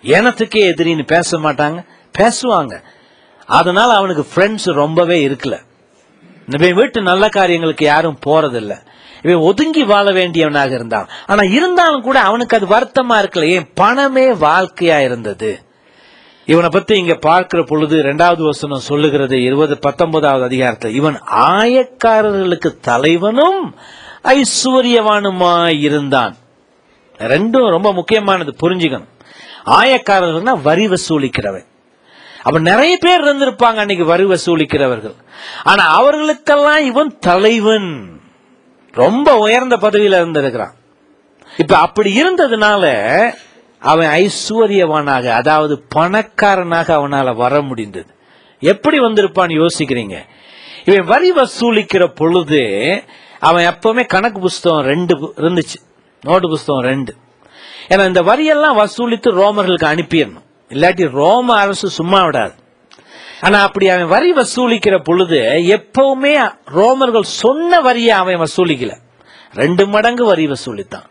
எனத்துக்கே எதிரின்னு பேச மாட்டாங்க பேசுவாங்க அதனால அவனுக்கு ஃப்ரெண்ட்ஸ் ரொம்பவே இருக்கல இவன் வீட்டு நல்ல காரியங்களுக்கு யாரும் போறதில்ல இவன் ஒதுங்கி வாழ வேண்டியவனாக இருந்தான் ஆனா இருந்தாலும் கூட அவனுக்கு அது வருத்தமா இருக்கல ஏன் பணமே வாழ்க்கையா இருந்தது இவனை பத்தி இங்க பார்க்கிற பொழுது இரண்டாவது வசனம் சொல்லுகிறது இருபது பத்தொன்பதாவது அதிகாரத்தில் இவன் ஆயக்காரர்களுக்கு தலைவனும் ஐஸ்வர்யவானுமாய் இருந்தான் ரெண்டும் ரொம்ப முக்கியமானது புரிஞ்சுக்கணும் ஆயக்காரர்கள்னா வரி வசூலிக்கிறவன் அப்ப நிறைய பேர் இருந்திருப்பாங்க அன்னைக்கு வரி வசூலிக்கிறவர்கள் ஆனா அவர்களுக்கெல்லாம் இவன் தலைவன் ரொம்ப உயர்ந்த பதவியில இருந்திருக்கிறான் இப்ப அப்படி இருந்ததுனால அவன் ஐஸ்வர்யவானாக அதாவது பணக்காரனாக அவனால வர முடிந்தது எப்படி வந்திருப்பான்னு யோசிக்கிறீங்க இவன் வரி வசூலிக்கிற பொழுது அவன் எப்பவுமே கணக்கு புஸ்தகம் ரெண்டு பு- இருந்துச்சு நோட்டு புஸ்தகம் ரெண்டு ஏன்னா இந்த வரியெல்லாம் வசூலித்து ரோமர்களுக்கு அனுப்பிடணும் இல்லாட்டி ரோம அரசு சும்மா விடாது ஆனா அப்படி அவன் வரி வசூலிக்கிற பொழுது எப்பவுமே ரோமர்கள் சொன்ன வரியை அவன் வசூலிக்கல ரெண்டு மடங்கு வரி வசூலித்தான்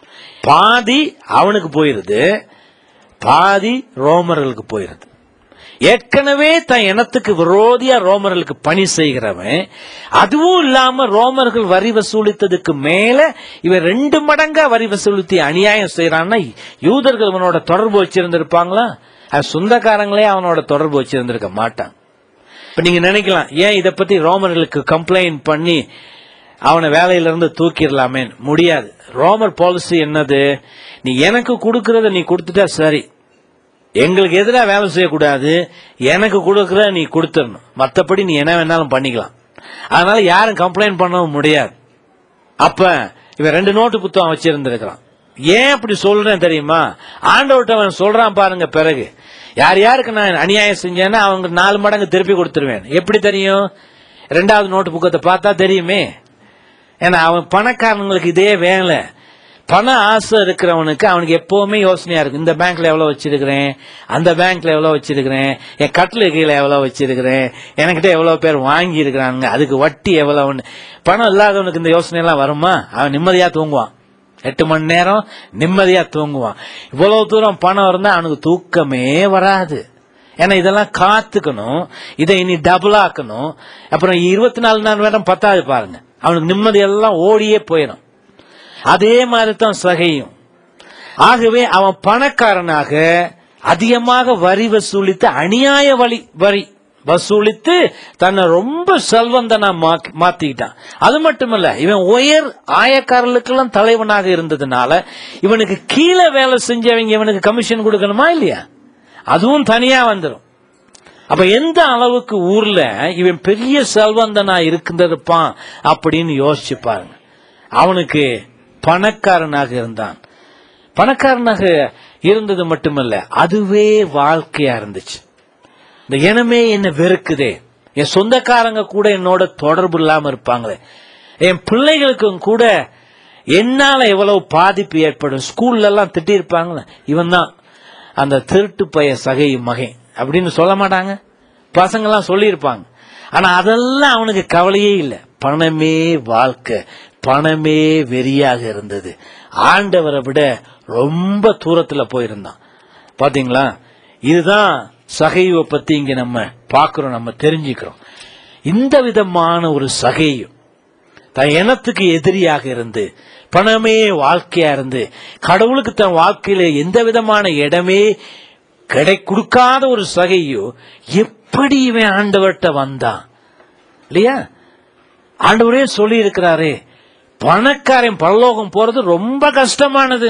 பாதி அவனுக்கு போயிருது பாதி ரோமர்களுக்கு போயிருது ஏற்கனவே தன் இனத்துக்கு விரோதியா ரோமர்களுக்கு பணி செய்கிறவன் அதுவும் இல்லாம ரோமர்கள் வரி வசூலித்ததுக்கு மேல இவன் ரெண்டு மடங்கா வரி வசூலித்து அநியாயம் செய்யறான்னா யூதர்கள் இவனோட தொடர்பு வச்சிருந்திருப்பாங்களா அது சொந்தக்காரங்களே அவனோட தொடர்பு வச்சிருந்திருக்க மாட்டான் இப்ப நீங்க நினைக்கலாம் ஏன் இத பத்தி ரோமர்களுக்கு கம்ப்ளைண்ட் பண்ணி அவனை வேலையில இருந்து தூக்கிடலாமே முடியாது ரோமர் பாலிசி என்னது நீ எனக்கு கொடுக்கறத நீ கொடுத்துட்டா சரி எங்களுக்கு எதிராக வேலை செய்யக்கூடாது எனக்கு கொடுக்கறத நீ கொடுத்துடணும் மற்றபடி நீ என்ன வேணாலும் பண்ணிக்கலாம் அதனால யாரும் கம்ப்ளைண்ட் பண்ணவும் முடியாது அப்ப இவன் ரெண்டு நோட்டு புத்தகம் வச்சிருந்திருக்கிறான் ஏன் அப்படி சொல்றேன் தெரியுமா ஆண்டவர்கிட்ட அவன் சொல்றான் பாருங்க பிறகு யார் யாருக்கு நான் அநியாயம் செஞ்சேன்னா அவங்க நாலு மடங்கு திருப்பி கொடுத்துருவேன் எப்படி தெரியும் ரெண்டாவது நோட்டு புக்கத்தை பார்த்தா தெரியுமே ஏன்னா அவன் பணக்காரங்களுக்கு இதே வேலை பண ஆசை இருக்கிறவனுக்கு அவனுக்கு எப்பவுமே யோசனையா இருக்கு இந்த பேங்க்ல எவ்வளவு வச்சிருக்கிறேன் அந்த பேங்க்ல எவ்வளவு வச்சிருக்கிறேன் என் கட்டில கீழே எவ்வளவு வச்சிருக்கிறேன் என்கிட்ட எவ்வளவு பேர் வாங்கி இருக்கிறாங்க அதுக்கு வட்டி எவ்வளவுன்னு பணம் இல்லாதவனுக்கு இந்த யோசனை எல்லாம் வருமா அவன் நிம்மதியா தூங்குவான் எட்டு மணி நேரம் நிம்மதியா தூங்குவான் இவ்வளவு தூரம் பணம் இருந்தா அவனுக்கு தூக்கமே வராது ஏன்னா இதெல்லாம் காத்துக்கணும் இதை இனி டபுள் ஆக்கணும் அப்புறம் இருபத்தி நாலு நாள் நேரம் பத்தாது பாருங்க அவனுக்கு நிம்மதி எல்லாம் ஓடியே போயிடும் அதே மாதிரி தான் சகையும் ஆகவே அவன் பணக்காரனாக அதிகமாக வரி வசூலித்து அநியாய வழி வரி வசூலித்து தன்னை ரொம்ப செல்வந்தனா மாக்கி- மாத்திக்கிட்டான் அது மட்டுமல்ல இவன் உயர் ஆயக்காரர்களுக்கெல்லாம் தலைவனாக இருந்ததுனால இவனுக்கு கீழே வேலை செஞ்சவங்க இவனுக்கு கமிஷன் கொடுக்கணுமா இல்லையா அதுவும் தனியா வந்துடும் அப்ப எந்த அளவுக்கு ஊர்ல இவன் பெரிய செல்வந்தனா இருக்கின்றிருப்பான் அப்படின்னு யோசிச்சு பாருங்க அவனுக்கு பணக்காரனாக இருந்தான் பணக்காரனாக இருந்தது மட்டுமல்ல அதுவே வாழ்க்கையா இருந்துச்சு இந்த இனமே என்ன வெறுக்குதே என் சொந்தக்காரங்க கூட என்னோட தொடர்பு இல்லாம இருப்பாங்களே என் பிள்ளைகளுக்கும் கூட என்னால எவ்வளவு பாதிப்பு ஏற்படும் ஸ்கூல்ல எல்லாம் திட்டி இருப்பாங்களே இவன் தான் அந்த திருட்டு பைய சகை மகன் அப்படின்னு சொல்ல மாட்டாங்க பசங்க எல்லாம் சொல்லியிருப்பாங்க ஆனா அதெல்லாம் அவனுக்கு கவலையே இல்லை பணமே வாழ்க்கை பணமே வெறியாக இருந்தது ஆண்டவரை விட ரொம்ப தூரத்துல போயிருந்தான் பாத்தீங்களா இதுதான் சகைவை பத்தி இங்க நம்ம பார்க்கிறோம் நம்ம தெரிஞ்சுக்கிறோம் இந்த விதமான ஒரு சகையும் தன் இனத்துக்கு எதிரியாக இருந்து பணமே வாழ்க்கையா இருந்து கடவுளுக்கு தன் வாழ்க்கையில எந்த விதமான இடமே கிடை கொடுக்காத ஒரு சகையோ எப்படி இவன் ஆண்டவர்கிட்ட வந்தான் இல்லையா ஆண்டவரே சொல்லி இருக்கிறாரே பணக்காரன் பரலோகம் போறது ரொம்ப கஷ்டமானது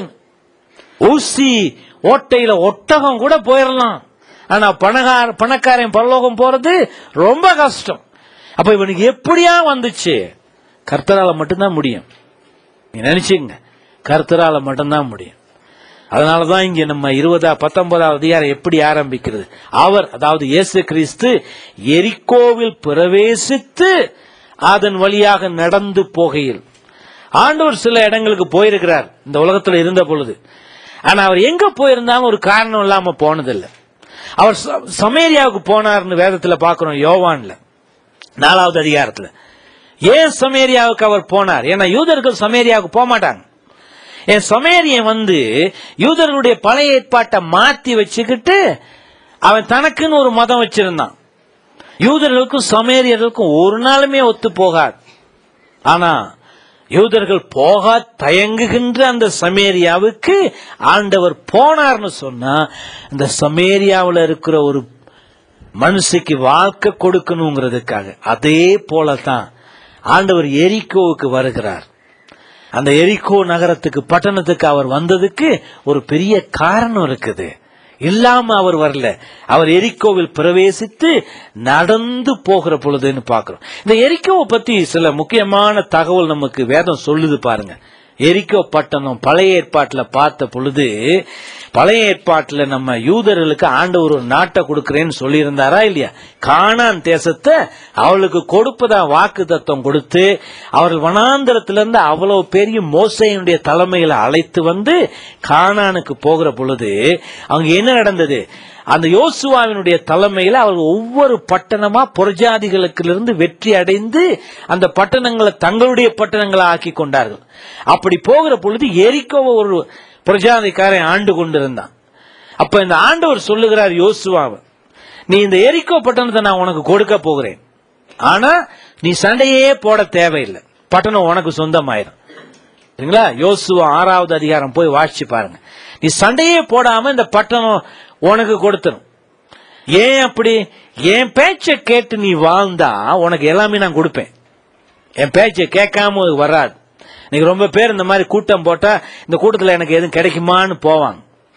ஊசி ஓட்டையில ஒட்டகம் கூட போயிடலாம் ஆனா பணக்கார பணக்காரன் பரலோகம் போறது ரொம்ப கஷ்டம் அப்ப இவனுக்கு எப்படியா வந்துச்சு கர்த்தரால மட்டும்தான் முடியும் நீ நினைச்சுங்க கர்த்தரால மட்டும்தான் முடியும் அதனாலதான் இங்க நம்ம இருபதா பத்தொன்பதாவது அதிகாரம் எப்படி ஆரம்பிக்கிறது அவர் அதாவது இயேசு கிறிஸ்து எரிக்கோவில் பிரவேசித்து அதன் வழியாக நடந்து போகையில் ஆண்டவர் சில இடங்களுக்கு போயிருக்கிறார் இந்த உலகத்துல இருந்த பொழுது ஆனா அவர் எங்க போயிருந்தாலும் ஒரு காரணம் இல்லாம போனதில்லை அவர் ச- சமேரியாவுக்கு போனார்னு வேதத்துல பாக்குறோம் யோவான்ல நாலாவது அதிகாரத்துல ஏன் சமேரியாவுக்கு அவர் போனார் ஏன்னா யூதர்கள் சமேரியாவுக்கு போக மாட்டாங்க என் சமேரியன் வந்து யூதர்களுடைய பழைய ஏற்பாட்டை மாத்தி வச்சுக்கிட்டு அவன் தனக்குன்னு ஒரு மதம் வச்சிருந்தான் யூதர்களுக்கும் சமேரியர்களுக்கும் ஒரு நாளுமே ஒத்து போகாது ஆனா யூதர்கள் போக தயங்குகின்ற அந்த சமேரியாவுக்கு ஆண்டவர் போனார்னு சொன்னா இந்த சமேரியாவில் இருக்கிற ஒரு மனுஷிக்கு வாழ்க்கை கொடுக்கணுங்கிறதுக்காக அதே போலதான் ஆண்டவர் எரிக்கோவுக்கு வருகிறார் அந்த எரிக்கோ நகரத்துக்கு பட்டணத்துக்கு அவர் வந்ததுக்கு ஒரு பெரிய காரணம் இருக்குது இல்லாம அவர் வரல அவர் எரிக்கோவில் பிரவேசித்து நடந்து போகிற பொழுதுன்னு பார்க்கிறோம் இந்த எரிக்கோவை பத்தி சில முக்கியமான தகவல் நமக்கு வேதம் சொல்லுது பாருங்க எரிக்கோ பட்டணம் பழைய ஏற்பாட்டுல பார்த்த பொழுது பழைய ஏற்பாட்டுல நம்ம யூதர்களுக்கு ஆண்டவர் ஒரு நாட்டை கொடுக்கிறேன்னு சொல்லியிருந்தாரா இல்லையா கானான் தேசத்தை அவளுக்கு கொடுப்பதா வாக்கு தத்துவம் கொடுத்து அவர்கள் வனாந்திரத்திலிருந்து அவ்வளவு பெரிய மோசையினுடைய தலைமையில அழைத்து வந்து கானானுக்கு போகிற பொழுது அங்க என்ன நடந்தது அந்த யோசுவாவினுடைய தலைமையில அவர்கள் ஒவ்வொரு பட்டணமா புறஜாதிகளுக்கிலிருந்து வெற்றி அடைந்து அந்த பட்டணங்களை தங்களுடைய பட்டணங்களை ஆக்கி கொண்டார்கள் அப்படி போகிற பொழுது எரிக்கோவை ஒரு புரஜாதிக்காரன் ஆண்டு கொண்டிருந்தான் அப்ப இந்த ஆண்டவர் சொல்லுகிறார் யோசுவாவை நீ இந்த எரிக்கோ பட்டணத்தை நான் உனக்கு கொடுக்க போகிறேன் ஆனா நீ சண்டையே போட தேவையில்லை பட்டணம் உனக்கு சொந்தமாயிரும் சரிங்களா யோசுவா ஆறாவது அதிகாரம் போய் வாசிச்சு பாருங்க நீ சண்டையே போடாம இந்த பட்டணம் உனக்கு கொடுத்துரும் ஏன் அப்படி என் பேச்சை கேட்டு நீ வாழ்ந்தா உனக்கு எல்லாமே நான் கொடுப்பேன் என் பேச்சை கேட்காம வராது நீங்க ரொம்ப பேர் இந்த மாதிரி கூட்டம் போட்டா இந்த கூட்டத்தில் எனக்கு எதுவும் கிடைக்குமான்னு போவாங்க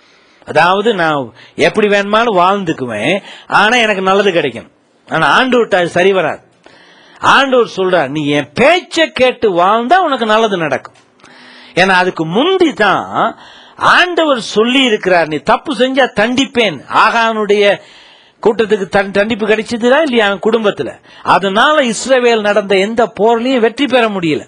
அதாவது நான் எப்படி வேணுமாலும் வாழ்ந்துக்குவேன் ஆனா எனக்கு நல்லது கிடைக்கும் ஆனா ஆண்டு விட்டா அது சரி வராது ஆண்டவர் சொல்றார் நீ என் பேச்சை கேட்டு வாழ்ந்தா உனக்கு நல்லது நடக்கும் ஏன்னா அதுக்கு முந்தி தான் ஆண்டவர் சொல்லி இருக்கிறார் நீ தப்பு செஞ்சா தண்டிப்பேன் ஆகானுடைய கூட்டத்துக்கு தன் தண்டிப்பு கிடைச்சதுதான் இல்லையா அவன் குடும்பத்துல அதனால இஸ்ரவேல் நடந்த எந்த போர்லயும் வெற்றி பெற முடியல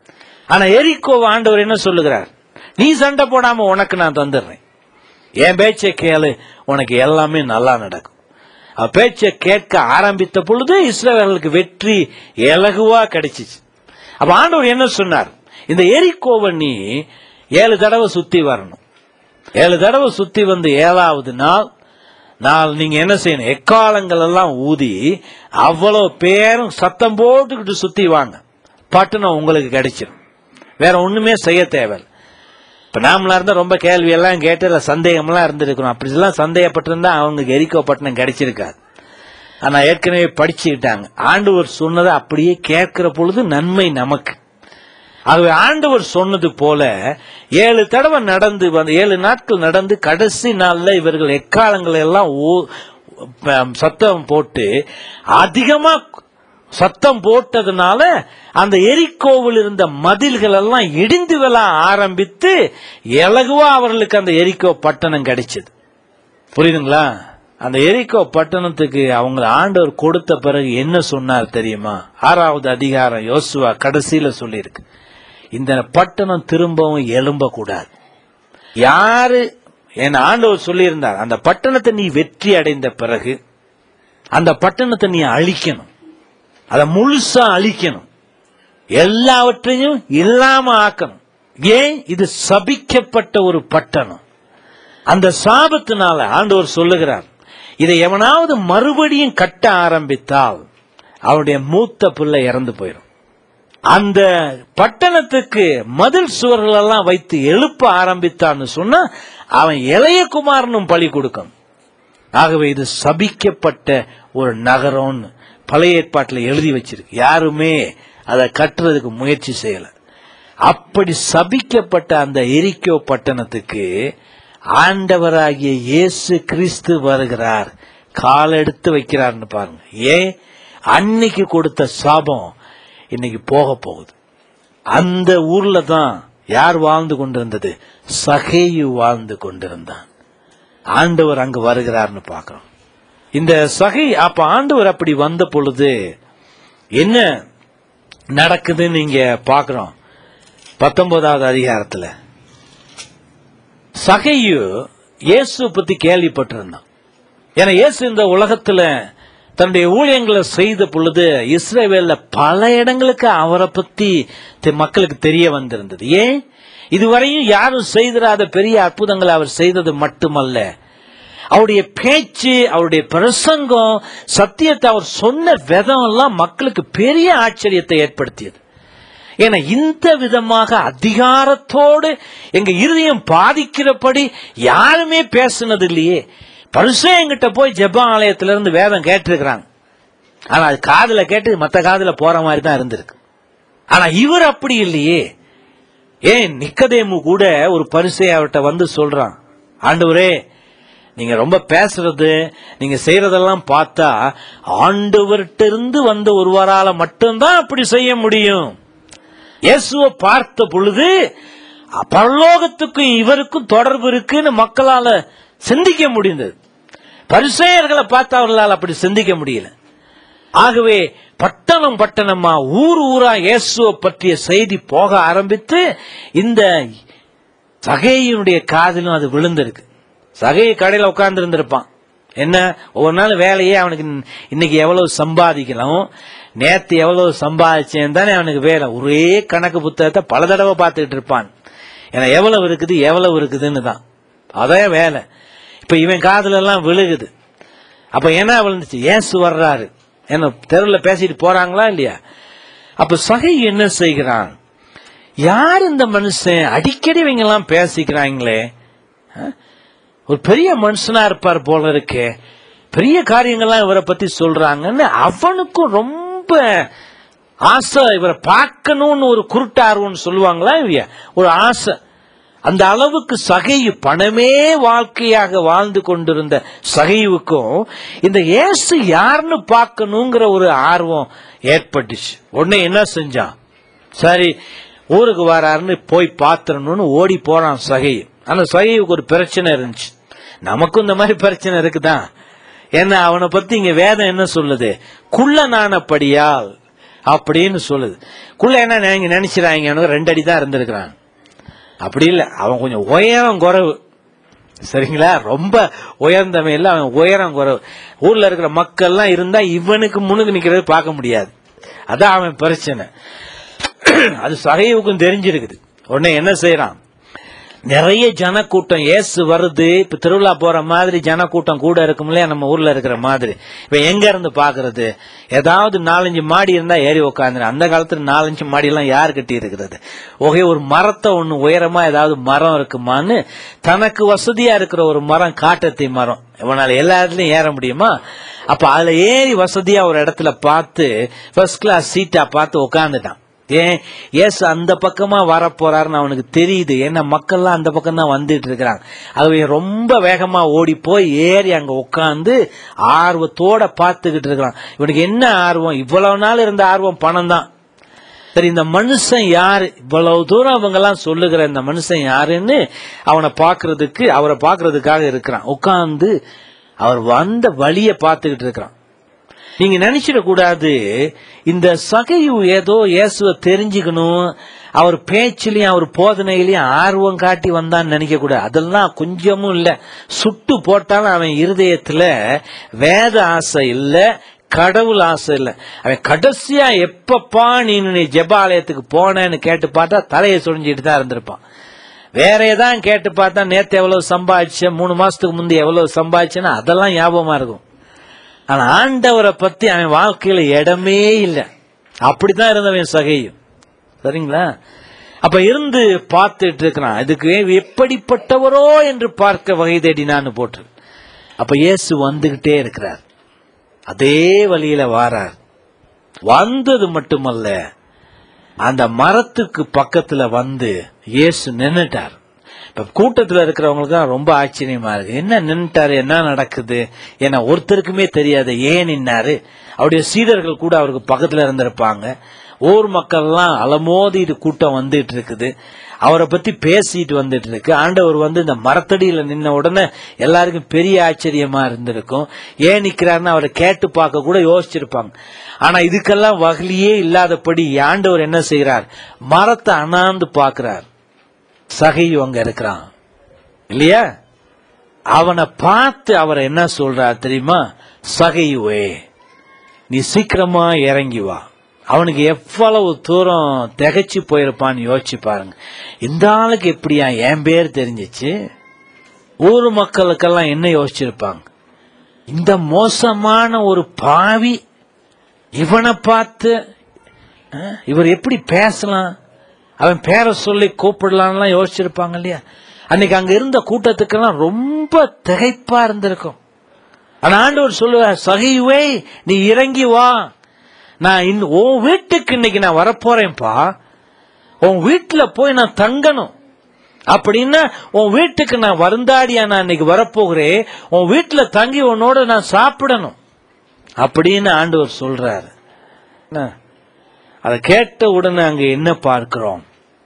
ஆனா எரிக்கோ ஆண்டவர் என்ன சொல்லுகிறார் நீ சண்டை போடாம உனக்கு நான் தந்துடுறேன் என் பேச்சை கேளு உனக்கு எல்லாமே நல்லா நடக்கும் அவ பேச்சை கேட்க ஆரம்பித்த பொழுது இஸ்ரவேலுக்கு வெற்றி இலகுவா கிடைச்சிச்சு அப்ப ஆண்டவர் என்ன சொன்னார் இந்த எரிக்கோவை நீ ஏழு தடவை சுத்தி வரணும் ஏழு தடவை சுத்தி வந்து ஏழாவது நாள் நாள் நீங்க என்ன செய்யணும் எக்காலங்கள் எல்லாம் ஊதி அவ்வளவு பேரும் சத்தம் போட்டுக்கிட்டு சுத்தி வாங்க பட்டணம் உங்களுக்கு கிடைச்சிடும் வேற ஒண்ணுமே செய்ய தேவையில்லை இப்ப நாமளா இருந்தா ரொம்ப கேள்வி எல்லாம் கேட்டு அதுல சந்தேகம்லாம் இருந்திருக்கணும் அப்படிலாம் சந்தேகப்பட்டிருந்தா அவங்க எரிக்கோ பட்டணம் கிடைச்சிருக்காது ஆனா ஏற்கனவே படிச்சுக்கிட்டாங்க ஆண்டவர் சொன்னதை அப்படியே கேட்கிற பொழுது நன்மை நமக்கு ஆகவே ஆண்டவர் சொன்னது போல ஏழு தடவை நடந்து வந்து ஏழு நாட்கள் நடந்து கடைசி நாள்ல இவர்கள் எக்காலங்களை எல்லாம் ஊ- ப- சத்தம் போட்டு அதிகமா சத்தம் போட்டதுனால அந்த எரிக்கோவில் இருந்த மதில்கள் எல்லாம் இடிந்து விழ ஆரம்பித்து இலகுவா அவர்களுக்கு அந்த எரிக்கோ பட்டணம் கிடைச்சது புரியுதுங்களா அந்த எரிக்கோ பட்டணத்துக்கு அவங்க ஆண்டவர் கொடுத்த பிறகு என்ன சொன்னார் தெரியுமா ஆறாவது அதிகாரம் யோசுவா கடைசியில சொல்லியிருக்கு இந்த பட்டணம் திரும்பவும் எழும்ப கூடாது யாரு என் ஆண்டவர் சொல்லியிருந்தார் அந்த பட்டணத்தை நீ வெற்றி அடைந்த பிறகு அந்த பட்டணத்தை நீ அழிக்கணும் அதை முழுசா அழிக்கணும் எல்லாவற்றையும் இல்லாம ஆக்கணும் ஏன் இது சபிக்கப்பட்ட ஒரு பட்டணம் அந்த சாபத்தினால ஆண்டவர் சொல்லுகிறார் இதை எவனாவது மறுபடியும் கட்ட ஆரம்பித்தால் அவனுடைய மூத்த பிள்ளை இறந்து போயிடும் அந்த பட்டணத்துக்கு மதில் சுவர்கள் எல்லாம் வைத்து எழுப்ப ஆரம்பித்தான்னு சொன்னா அவன் இளைய குமாரனும் பலி கொடுக்கணும் ஆகவே இது சபிக்கப்பட்ட ஒரு நகரம்னு பழைய ஏற்பாட்டில் எழுதி வச்சிருக்கு யாருமே அதை கட்டுறதுக்கு முயற்சி செய்யல அப்படி சபிக்கப்பட்ட அந்த எரிக்கோ பட்டணத்துக்கு ஆண்டவராகிய இயேசு கிறிஸ்து வருகிறார் கால் எடுத்து வைக்கிறார்னு பாருங்க ஏன் அன்னைக்கு கொடுத்த சாபம் இன்னைக்கு போக போகுது அந்த ஊர்ல தான் யார் வாழ்ந்து கொண்டிருந்தது சகேயு வாழ்ந்து கொண்டிருந்தான் ஆண்டவர் அங்கு வருகிறார்னு பார்க்கிறோம் இந்த சகை அப்ப ஆண்டவர் அப்படி வந்த பொழுது என்ன நடக்குதுன்னு நீங்க பார்க்கிறோம் பத்தொன்பதாவது அதிகாரத்துல சகையு இயேசு பத்தி கேள்விப்பட்டிருந்தான் ஏன்னா இயேசு இந்த உலகத்துல தன்னுடைய ஊழியங்களை செய்த பொழுது இஸ்ரேவேல்ல பல இடங்களுக்கு அவரை பத்தி தெ- மக்களுக்கு தெரிய வந்திருந்தது ஏன் இதுவரையும் யாரும் செய்திராத பெரிய அற்புதங்களை அவர் செய்தது மட்டுமல்ல அவருடைய பேச்சு அவருடைய பிரசங்கம் சத்தியத்தை அவர் சொன்ன விதம் எல்லாம் மக்களுக்கு பெரிய ஆச்சரியத்தை ஏற்படுத்தியது ஏன்னா இந்த விதமாக அதிகாரத்தோடு எங்க இருதயம் பாதிக்கிறபடி யாருமே பேசுனது இல்லையே பரிசம் எங்கிட்ட போய் ஜெப ஆலயத்துல இருந்து வேதம் கேட்டிருக்கிறாங்க ஆனா அது காதுல கேட்டு மத்த காதுல போற மாதிரி தான் இருந்திருக்கு ஆனா இவர் அப்படி இல்லையே ஏன் நிக்கதேமு கூட ஒரு பரிசை அவர்கிட்ட வந்து சொல்றான் ஆண்டவரே நீங்க ரொம்ப பேசுறது நீங்க செய்யறதெல்லாம் பார்த்தா ஆண்டவர்கிட்ட இருந்து வந்த ஒருவரால மட்டும்தான் அப்படி செய்ய முடியும் இயேசுவை பார்த்த பொழுது பரலோகத்துக்கும் இவருக்கும் தொடர்பு இருக்குன்னு மக்களால சிந்திக்க முடிந்தது பரிசேயர்களை பார்த்து அவர்களால் அப்படி சிந்திக்க முடியல ஆகவே பட்டணம் பட்டணமா ஊர் ஊரா இயேசுவை பற்றிய செய்தி போக ஆரம்பித்து இந்த சகையினுடைய காதிலும் அது விழுந்திருக்கு சகையை கடையில் உட்கார்ந்து இருந்திருப்பான் என்ன ஒவ்வொரு நாள் வேலையே அவனுக்கு இன்னைக்கு எவ்வளவு சம்பாதிக்கலாம் நேத்து எவ்வளவு சம்பாதிச்சேன் தானே அவனுக்கு வேலை ஒரே கணக்கு புத்தகத்தை பல தடவை பார்த்துக்கிட்டு இருப்பான் ஏன்னா எவ்வளவு இருக்குது எவ்வளவு இருக்குதுன்னு தான் அதான் வேலை இப்ப இவன் காதுல எல்லாம் விழுகுது அப்ப என்ன விழுந்துச்சு ஏசு வர்றாரு என்ன தெருவில் பேசிட்டு போறாங்களா இல்லையா அப்ப சகை என்ன செய்கிறான் யார் இந்த மனுஷன் அடிக்கடி இவங்க எல்லாம் பேசிக்கிறாங்களே அஹ்? ஒரு பெரிய மனுஷனா இருப்பார் போல இருக்கே பெரிய காரியங்கள்லாம் இவரை பத்தி சொல்றாங்கன்னு அவனுக்கும் ரொம்ப ஆசை இவரை பார்க்கணும்னு ஒரு குருட்டார்வம்னு சொல்லுவாங்களா இல்லையா ஒரு ஆசை அந்த அளவுக்கு சகையு பணமே வாழ்க்கையாக வாழ்ந்து கொண்டிருந்த சகைவுக்கும் இந்த இயேசு யாருன்னு பார்க்கணுங்கிற ஒரு ஆர்வம் ஏற்பட்டுச்சு உடனே என்ன செஞ்சான் சரி ஊருக்கு வராருன்னு போய் பாத்திரணும்னு ஓடி போறான் சகை ஆனா சகைவுக்கு ஒரு பிரச்சனை இருந்துச்சு நமக்கும் இந்த மாதிரி பிரச்சனை இருக்குதான் ஏன்னா அவனை பத்தி இங்க வேதம் என்ன சொல்லுது குள்ளனானபடியால் அப்படின்னு சொல்லுது குள்ள என்ன நீங்க நினைச்சிடாங்க ரெண்டு அடி தான் இருந்திருக்கிறான் அப்படி இல்லை அவன் கொஞ்சம் உயரம் குறைவு சரிங்களா ரொம்ப உயர்ந்தவன் இல்லை அவன் உயரம் குறைவு ஊர்ல இருக்கிற மக்கள்லாம் இருந்தா இவனுக்கு முன்னுக்கு நிக்கிறது பார்க்க முடியாது அதான் அவன் பிரச்சனை அது சகைவுக்கும் தெரிஞ்சிருக்குது உடனே என்ன செய்யறான் நிறைய ஜனக்கூட்டம் ஏசு வருது இப்ப திருவிழா போற மாதிரி ஜனக்கூட்டம் கூட இருக்கும் இல்லையா நம்ம ஊர்ல இருக்கிற மாதிரி இப்ப எங்க இருந்து பாக்குறது ஏதாவது நாலஞ்சு மாடி இருந்தா ஏறி உட்காந்து அந்த காலத்துல நாலஞ்சு மாடி எல்லாம் யார் கட்டி இருக்கிறது ஒகே ஒரு மரத்தை ஒண்ணு உயரமா ஏதாவது மரம் இருக்குமான்னு தனக்கு வசதியா இருக்கிற ஒரு மரம் காட்டத்தி மரம் இவனால எல்லா இடத்துலயும் ஏற முடியுமா அப்ப அதுல ஏறி வசதியா ஒரு இடத்துல பார்த்து ஃபர்ஸ்ட் கிளாஸ் சீட்டா பார்த்து உட்காந்துட்டான் ஏன் ஏசு அந்த பக்கமா வரப்போறாருன்னு அவனுக்கு தெரியுது ஏன்னா மக்கள்லாம் அந்த பக்கம் தான் வந்துட்டு இருக்கிறாங்க ஆகவே ரொம்ப வேகமா ஓடி போய் ஏறி அங்க உட்காந்து ஆர்வத்தோட பார்த்துக்கிட்டு இருக்கிறான் இவனுக்கு என்ன ஆர்வம் இவ்வளவு நாள் இருந்த ஆர்வம் பணம் தான் சரி இந்த மனுஷன் யாரு இவ்வளவு தூரம் அவங்க எல்லாம் சொல்லுகிற இந்த மனுஷன் யாருன்னு அவனை பாக்குறதுக்கு அவரை பாக்குறதுக்காக இருக்கிறான் உட்கார்ந்து அவர் வந்த வழியை பார்த்துக்கிட்டு இருக்கிறான் நீங்க நினைச்சிட கூடாது இந்த சகையு ஏதோ இயேசுவை தெரிஞ்சுக்கணும் அவர் பேச்சிலையும் அவர் போதனையிலையும் ஆர்வம் காட்டி வந்தான்னு நினைக்க கூடாது அதெல்லாம் கொஞ்சமும் இல்ல சுட்டு போட்டாலும் அவன் இருதயத்துல வேத ஆசை இல்ல கடவுள் ஆசை இல்ல அவன் கடைசியா எப்பப்பா நீ நீ ஜெபாலயத்துக்கு போனேன்னு கேட்டு பார்த்தா தலையை சுழிஞ்சிட்டு தான் இருந்திருப்பான் வேற ஏதான் கேட்டு பார்த்தா நேத்து எவ்வளவு சம்பாதிச்ச மூணு மாசத்துக்கு முந்தைய எவ்வளவு சம்பாதிச்சேன்னா அதெல்லாம் ஞாபகமா இருக்கும் ஆனா ஆண்டவரை பத்தி அவன் வாழ்க்கையில இடமே இல்லை அப்படித்தான் இருந்தவன் சகையும் சரிங்களா அப்ப இருந்து பார்த்துட்டு இருக்கிறான் இதுக்கு எப்படிப்பட்டவரோ என்று பார்க்க வகை தேடினான்னு போட்டு அப்ப இயேசு வந்துகிட்டே இருக்கிறார் அதே வழியில வாரார் வந்தது மட்டுமல்ல அந்த மரத்துக்கு பக்கத்துல வந்து இயேசு நின்னுட்டார் இப்ப கூட்டத்துல இருக்கிறவங்களுக்கு தான் ரொம்ப ஆச்சரியமா இருக்கு என்ன நின்னுட்டாரு என்ன நடக்குது ஏன்னா ஒருத்தருக்குமே தெரியாது ஏன் நின்னாரு அவருடைய சீடர்கள் கூட அவருக்கு பக்கத்துல இருந்திருப்பாங்க ஊர் மக்கள்லாம் அலமோதி இது கூட்டம் வந்துட்டு இருக்குது அவரை பத்தி பேசிட்டு வந்துட்டு இருக்கு ஆண்டவர் வந்து இந்த மரத்தடியில நின்ன உடனே எல்லாருக்கும் பெரிய ஆச்சரியமா இருந்திருக்கும் ஏன் நிக்கிறாருன்னு அவரை கேட்டு பார்க்க கூட யோசிச்சிருப்பாங்க ஆனா இதுக்கெல்லாம் வகலியே இல்லாதபடி ஆண்டவர் என்ன செய்கிறார் மரத்தை அண்ணாந்து பார்க்கிறார் சகையும் அங்க இருக்கிறான் இல்லையா அவனை பார்த்து அவர் என்ன சொல்றார் தெரியுமா சகையுவே நீ சீக்கிரமா இறங்கி வா அவனுக்கு எவ்வளவு தூரம் திகைச்சு போயிருப்பான்னு யோசிச்சு பாருங்க இந்த ஆளுக்கு எப்படியா என் பேர் தெரிஞ்சிச்சு ஊர் மக்களுக்கெல்லாம் என்ன யோசிச்சிருப்பாங்க இந்த மோசமான ஒரு பாவி இவனை பார்த்து அஹ், இவர் எப்படி பேசலாம் அவன் பேரை சொல்லி கூப்பிடலாம்லாம் யோசிச்சிருப்பாங்க இல்லையா அன்னைக்கு அங்க இருந்த கூட்டத்துக்கெல்லாம் ரொம்ப திகைப்பா இருந்திருக்கும் ஆனா ஆண்டவர் சொல்லுவார் சகிவே நீ இறங்கி வா நான் இன்னும் உன் வீட்டுக்கு இன்னைக்கு நான் வரப்போறேன்ப்பா உன் வீட்டுல போய் நான் தங்கணும் அப்படின்னா உன் வீட்டுக்கு நான் வருந்தாடியா நான் இன்னைக்கு வரப்போகிறேன் உன் வீட்டுல தங்கி உன்னோட நான் சாப்பிடணும் அப்படின்னு ஆண்டவர் சொல்றாரு என்ன? அதை கேட்ட உடனே அங்க என்ன பார்க்கிறோம்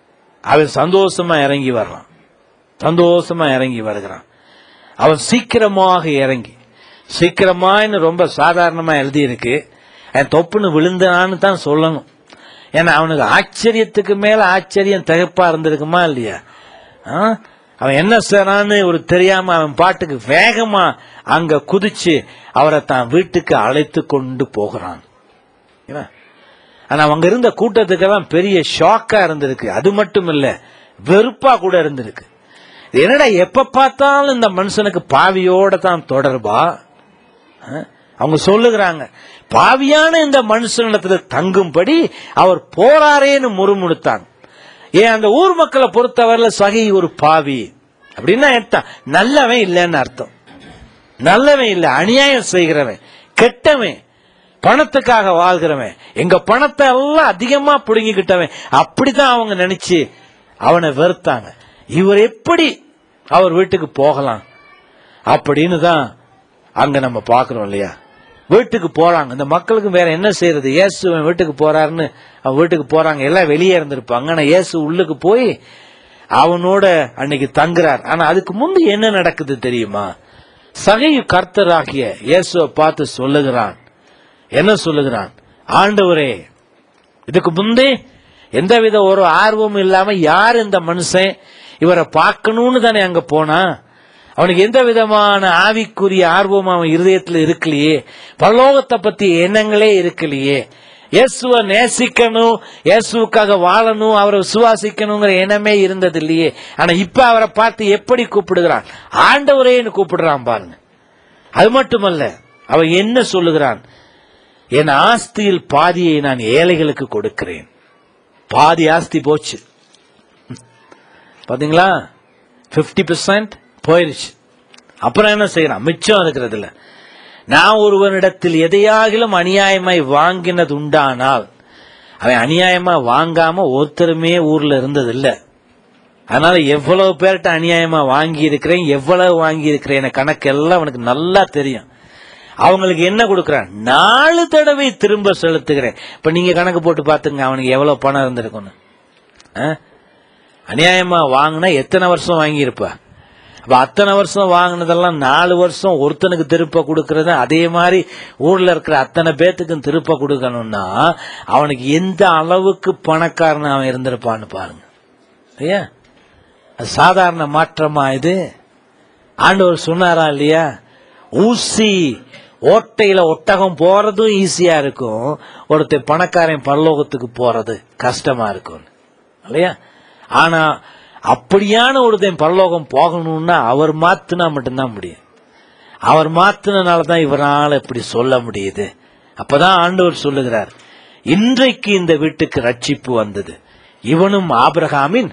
அவன் சந்தோஷமா இறங்கி வர்றான் சந்தோஷமா இறங்கி வருகிறான் அவன் சீக்கிரமாக இறங்கி சீக்கிரமான்னு ரொம்ப சாதாரணமா எழுதி இருக்கு அவன் தொப்புன்னு விழுந்தான்னு தான் சொல்லணும் ஏன்னா அவனுக்கு ஆச்சரியத்துக்கு மேல ஆச்சரியம் திகப்பா இருந்திருக்குமா இல்லையா ஆ? அவன் என்ன செய்றான்னு ஒரு தெரியாம அவன் பாட்டுக்கு வேகமா அங்க குதிச்சு அவரை தான் வீட்டுக்கு அழைத்து கொண்டு போகிறான் என்ன? ஆனா அவங்க இருந்த கூட்டத்துக்கெல்லாம் பெரிய ஷாக்கா இருந்திருக்கு அது மட்டும் இல்ல வெறுப்பா கூட இருந்திருக்கு இது என்னடா எப்ப பார்த்தாலும் இந்த மனுஷனுக்கு பாவியோட தான் தொடர்பா அஹ்? அவங்க சொல்லுகிறாங்க பாவியான இந்த மனுஷனிடத்துல தங்கும்படி அவர் போறாரேன்னு முறுமுணுத்தாங்க ஏன் அந்த ஊர் மக்களை பொறுத்தவரையில சகி ஒரு பாவி அப்படின்னா அர்த்தம் நல்லவன் இல்லைன்னு அர்த்தம் நல்லவன் இல்ல அநியாயம் செய்கிறவன் கெட்டவன் பணத்துக்காக வாழ்கிறவன் எங்க பணத்தை எல்லாம் அதிகமா புடுங்கிக்கிட்டவன் அப்படித்தான் அவங்க நினைச்சு அவனை வெறுத்தாங்க இவர் எப்படி அவர் வீட்டுக்கு போகலாம் அப்படின்னு தான் அங்க நம்ம பாக்குறோம் இல்லையா வீட்டுக்கு போறாங்க இந்த மக்களுக்கு வேற என்ன செய்யறது இயேசு அவன் வீட்டுக்கு போறாருன்னு அவன் வீட்டுக்கு போறாங்க எல்லாம் வெளியே இருந்திருப்பாங்க ஆனா இயேசு உள்ளுக்கு போய் அவனோட அன்னைக்கு தங்குறார் ஆனா அதுக்கு முந்தி என்ன நடக்குது தெரியுமா சகையு கர்த்தராகிய இயேசுவை பார்த்து சொல்லுகிறான் என்ன சொல்லுகிறான் ஆண்டவரே இதுக்கு முந்தே எந்தவித ஒரு ஆர்வமும் இல்லாம யார் இந்த மனுஷன் இவரை பார்க்கணும்னு தானே அங்க போனா அவனுக்கு எந்த விதமான ஆவிக்குரிய ஆர்வம் அவன் இருதயத்துல இருக்கலையே பரலோகத்தை பத்தி எண்ணங்களே இருக்கலையே இயேசுவை நேசிக்கணும் இயேசுவுக்காக வாழணும் அவரை விசுவாசிக்கணுங்கிற எண்ணமே இருந்தது இல்லையே ஆனா இப்ப அவரை பார்த்து எப்படி கூப்பிடுகிறான் ஆண்டவரேன்னு கூப்பிடுறான் பாருங்க அது மட்டுமல்ல அவன் என்ன சொல்லுகிறான் என் ஆஸ்தியில் பாதியை நான் ஏழைகளுக்கு கொடுக்கிறேன் பாதி ஆஸ்தி போச்சு பாத்தீங்களா 50% பெர்சன்ட் போயிருச்சு அப்புறம் என்ன செய்யறான் மிச்சம் இருக்கிறதுல நான் ஒருவனிடத்தில் எதையாகிலும் அநியாயமாய் வாங்கினது உண்டானால் அவன் அநியாயமா வாங்காம ஒருத்தருமே ஊர்ல இருந்ததில்ல அதனால எவ்வளவு பேர்கிட்ட அநியாயமா வாங்கி இருக்கிறேன் எவ்வளவு வாங்கி இருக்கிறேன் கணக்கு எல்லாம் அவனுக்கு நல்லா தெரியும் அவங்களுக்கு என்ன கொடுக்கறான் நாலு தடவை திரும்ப செலுத்துகிறேன் இப்ப நீங்க கணக்கு போட்டு பாத்துங்க அவனுக்கு எவ்வளவு பணம் இருந்திருக்கும்னு ஆ? அநியாயமா வாங்கினா எத்தனை வருஷம் வாங்கியிருப்ப அப்ப அத்தனை வருஷம் வாங்கினதெல்லாம் நாலு வருஷம் ஒருத்தனுக்கு திருப்ப கொடுக்கறது அதே மாதிரி ஊர்ல இருக்கிற அத்தனை பேத்துக்கும் திருப்ப கொடுக்கணும்னா அவனுக்கு எந்த அளவுக்கு பணக்காரன் அவன் இருந்திருப்பான்னு பாருங்க ஐயா அது சாதாரண மாற்றமா இது ஆண்டவர் சொன்னாரா இல்லையா ஊசி ஓட்டையில ஒட்டகம் போறதும் ஈஸியா இருக்கும் ஒருத்தர் பணக்காரன் பரலோகத்துக்கு போறது கஷ்டமா இருக்கும் இல்லையா ஆனா அப்படியான ஒருத்தன் பரலோகம் போகணும்னா அவர் மாத்துனா மட்டும்தான் முடியும் அவர் மாத்துனனால தான் இவரால் இப்படி சொல்ல முடியுது அப்பதான் ஆண்டவர் சொல்லுகிறார் இன்றைக்கு இந்த வீட்டுக்கு ரட்சிப்பு வந்தது இவனும் ஆபிரகாமின்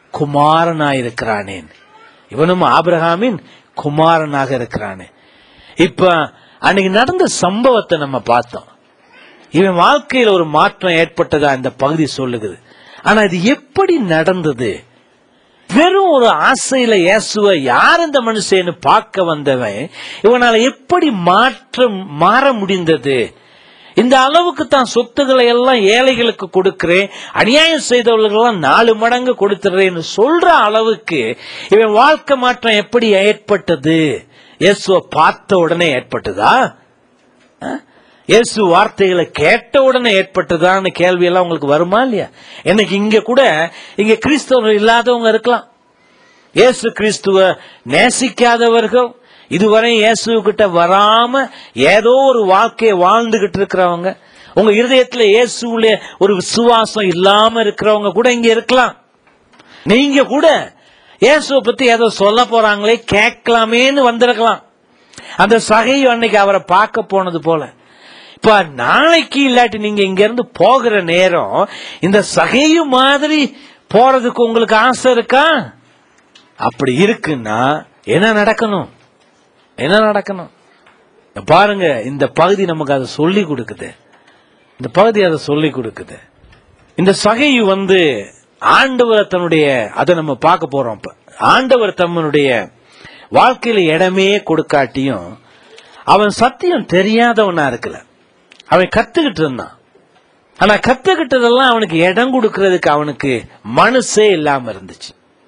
குமாரனாயிருக்கிறானேன் இவனும் ஆபிரகாமின் குமாரனாக இருக்கிறானே இப்ப அன்னைக்கு நடந்த சம்பவத்தை நம்ம பார்த்தோம் இவன் வாழ்க்கையில ஒரு மாற்றம் ஏற்பட்டதா இந்த பகுதி சொல்லுகிறது ஆனா இது எப்படி நடந்தது வெறும் ஒரு ஆசையில இயேசுவ யார் இந்த மனுஷன்னு பார்க்க வந்தவன் இவனால எப்படி மாற்றம் மாற முடிந்தது இந்த அளவுக்கு தான் சொத்துக்களை எல்லாம் ஏழைகளுக்கு கொடுக்கிறேன் அநியாயம் செய்தவர்களுக்கெல்லாம் நாலு மடங்கு கொடுத்துறேன்னு சொல்ற அளவுக்கு இவன் வாழ்க்கை மாற்றம் எப்படி ஏற்பட்டது இயேசுவை பார்த்த உடனே ஏற்பட்டதா அஹ்? இயேசு வார்த்தைகளை கேட்ட உடனே ஏற்பட்டதான்னு கேள்வி எல்லாம் உங்களுக்கு வருமா இல்லையா எனக்கு இங்க கூட இங்க கிறிஸ்தவர்கள் இல்லாதவங்க இருக்கலாம் இயேசு கிறிஸ்துவ நேசிக்காதவர்கள் இதுவரை இயேசு கிட்ட வராம ஏதோ ஒரு வாழ்க்கையை வாழ்ந்துகிட்டு இருக்கிறவங்க உங்க இருதயத்துல இயேசுல ஒரு விசுவாசம் இல்லாம இருக்கிறவங்க கூட இங்க இருக்கலாம் நீங்க கூட இயேசுவை பத்தி ஏதோ சொல்ல போறாங்களே கேட்கலாமேன்னு வந்திருக்கலாம் அந்த சகை அன்னைக்கு அவரை பார்க்க போனது போல இப்ப நாளைக்கு இல்லாட்டி நீங்க இங்க இருந்து போகிற நேரம் இந்த சகையு மாதிரி போறதுக்கு உங்களுக்கு ஆசை இருக்கா அப்படி இருக்குன்னா என்ன நடக்கணும் என்ன நடக்கணும் பாருங்க இந்த பகுதி நமக்கு அதை சொல்லி கொடுக்குது இந்த பகுதி அதை சொல்லி கொடுக்குது இந்த சகையு வந்து ஆண்டவர் தன்னுடைய அதை நம்ம பார்க்க போறோம் இப்ப ஆண்டவர் தம்மனுடைய வாழ்க்கையில இடமே கொடுக்காட்டியும் அவன் சத்தியம் தெரியாதவனா இருக்கல அவன் கத்துக்கிட்டு இருந்தான் ஆனா கத்துக்கிட்டதெல்லாம் அவனுக்கு இடம் கொடுக்கறதுக்கு அவனுக்கு மனசே இல்லாம இருந்துச்சு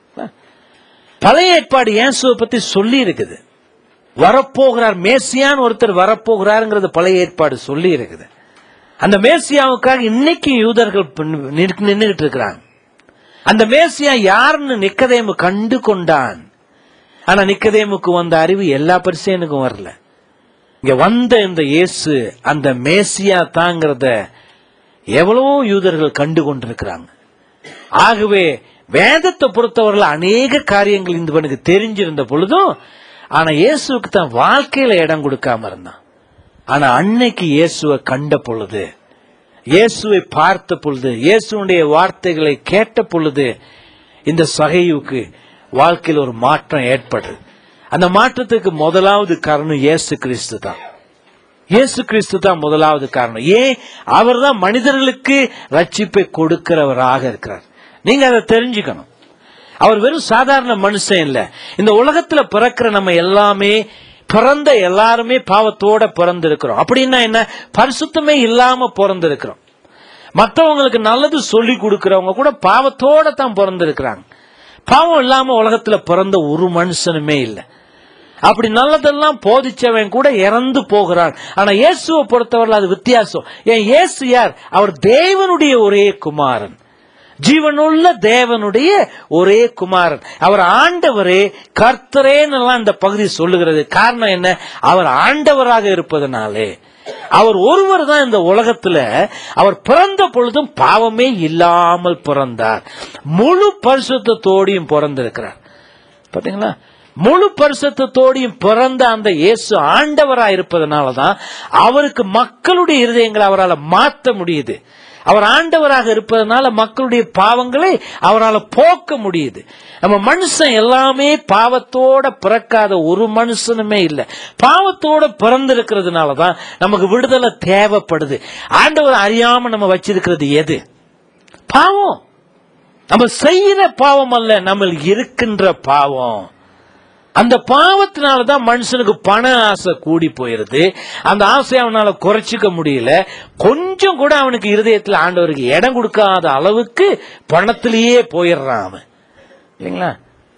பழைய ஏற்பாடு இயேசுவை பத்தி சொல்லி இருக்குது வரப்போகிறார் மேசியான் ஒருத்தர் வரப்போகிறாருங்கிறது பழைய ஏற்பாடு சொல்லி இருக்குது அந்த மேசியாவுக்காக இன்னைக்கு யூதர்கள் நின்றுகிட்டு இருக்கிறாங்க அந்த மேசியா யாருன்னு நிக்கதேமு கண்டு கொண்டான் ஆனா நிக்கதேமுக்கு வந்த அறிவு எல்லா பரிசேனுக்கும் வரல இங்க வந்த இந்த இயேசு அந்த மேசியா தாங்கிறத எவ்வளவோ யூதர்கள் கண்டு கொண்டிருக்கிறாங்க ஆகவே வேதத்தை பொறுத்தவரையில் அநேக காரியங்கள் இந்தவனுக்கு தெரிஞ்சிருந்த பொழுதும் ஆனா இயேசுக்கு தான் வாழ்க்கையில இடம் கொடுக்காம இருந்தான் ஆனா அன்னைக்கு இயேசுவை கண்ட பொழுது இயேசுவை பார்த்த பொழுது இயேசுடைய வார்த்தைகளை கேட்ட பொழுது இந்த சகையுக்கு வாழ்க்கையில் ஒரு மாற்றம் ஏற்படுது அந்த மாற்றத்துக்கு முதலாவது காரணம் இயேசு கிறிஸ்து தான் இயேசு கிறிஸ்து தான் முதலாவது காரணம் ஏன் அவர் தான் மனிதர்களுக்கு ரட்சிப்பை கொடுக்கிறவராக இருக்கிறார் நீங்க அதை தெரிஞ்சுக்கணும் அவர் வெறும் சாதாரண மனுஷன் இல்ல இந்த உலகத்துல பிறக்கிற நம்ம எல்லாமே பிறந்த எல்லாருமே பாவத்தோட பிறந்திருக்கிறோம் அப்படின்னா என்ன பரிசுத்தமே இல்லாம பிறந்திருக்கிறோம் மற்றவங்களுக்கு நல்லது சொல்லி கொடுக்கறவங்க கூட பாவத்தோட தான் பிறந்திருக்கிறாங்க பாவம் இல்லாம உலகத்துல பிறந்த ஒரு மனுஷனுமே இல்லை அப்படி நல்லதெல்லாம் போதிச்சவன் கூட இறந்து போகிறான் ஆனா இயேசுவை பொறுத்தவரை அது வித்தியாசம் ஏன் இயேசு யார் அவர் தேவனுடைய ஒரே குமாரன் ஜீவனுள்ள தேவனுடைய ஒரே குமாரன் அவர் ஆண்டவரே கர்த்தரேன்னு இந்த பகுதி சொல்லுகிறது காரணம் என்ன அவர் ஆண்டவராக இருப்பதனாலே அவர் ஒருவர் தான் இந்த உலகத்துல அவர் பிறந்த பொழுதும் பாவமே இல்லாமல் பிறந்தார் முழு பரிசுத்தோடையும் பிறந்திருக்கிறார் பாத்தீங்களா முழு பரிசுத்தோடையும் பிறந்த அந்த இயேசு ஆண்டவரா இருப்பதனாலதான் அவருக்கு மக்களுடைய இருதயங்களை அவரால் மாற்ற முடியுது அவர் ஆண்டவராக இருப்பதனால மக்களுடைய பாவங்களை அவரால் போக்க முடியுது நம்ம மனுஷன் எல்லாமே பாவத்தோட பிறக்காத ஒரு மனுஷனுமே இல்லை பாவத்தோட பிறந்திருக்கிறதுனால தான் நமக்கு விடுதலை தேவைப்படுது ஆண்டவர் அறியாம நம்ம வச்சிருக்கிறது எது பாவம் நம்ம செய்யற பாவம் அல்ல நம்ம இருக்கின்ற பாவம் அந்த பாவத்தினால தான் மனுஷனுக்கு பண ஆசை கூடி போயிருது அந்த ஆசையை அவனால குறைச்சிக்க முடியல கொஞ்சம் கூட அவனுக்கு இருதயத்தில் ஆண்டவருக்கு இடம் கொடுக்காத அளவுக்கு பணத்திலேயே போயிடுறான் அவன் இல்லைங்களா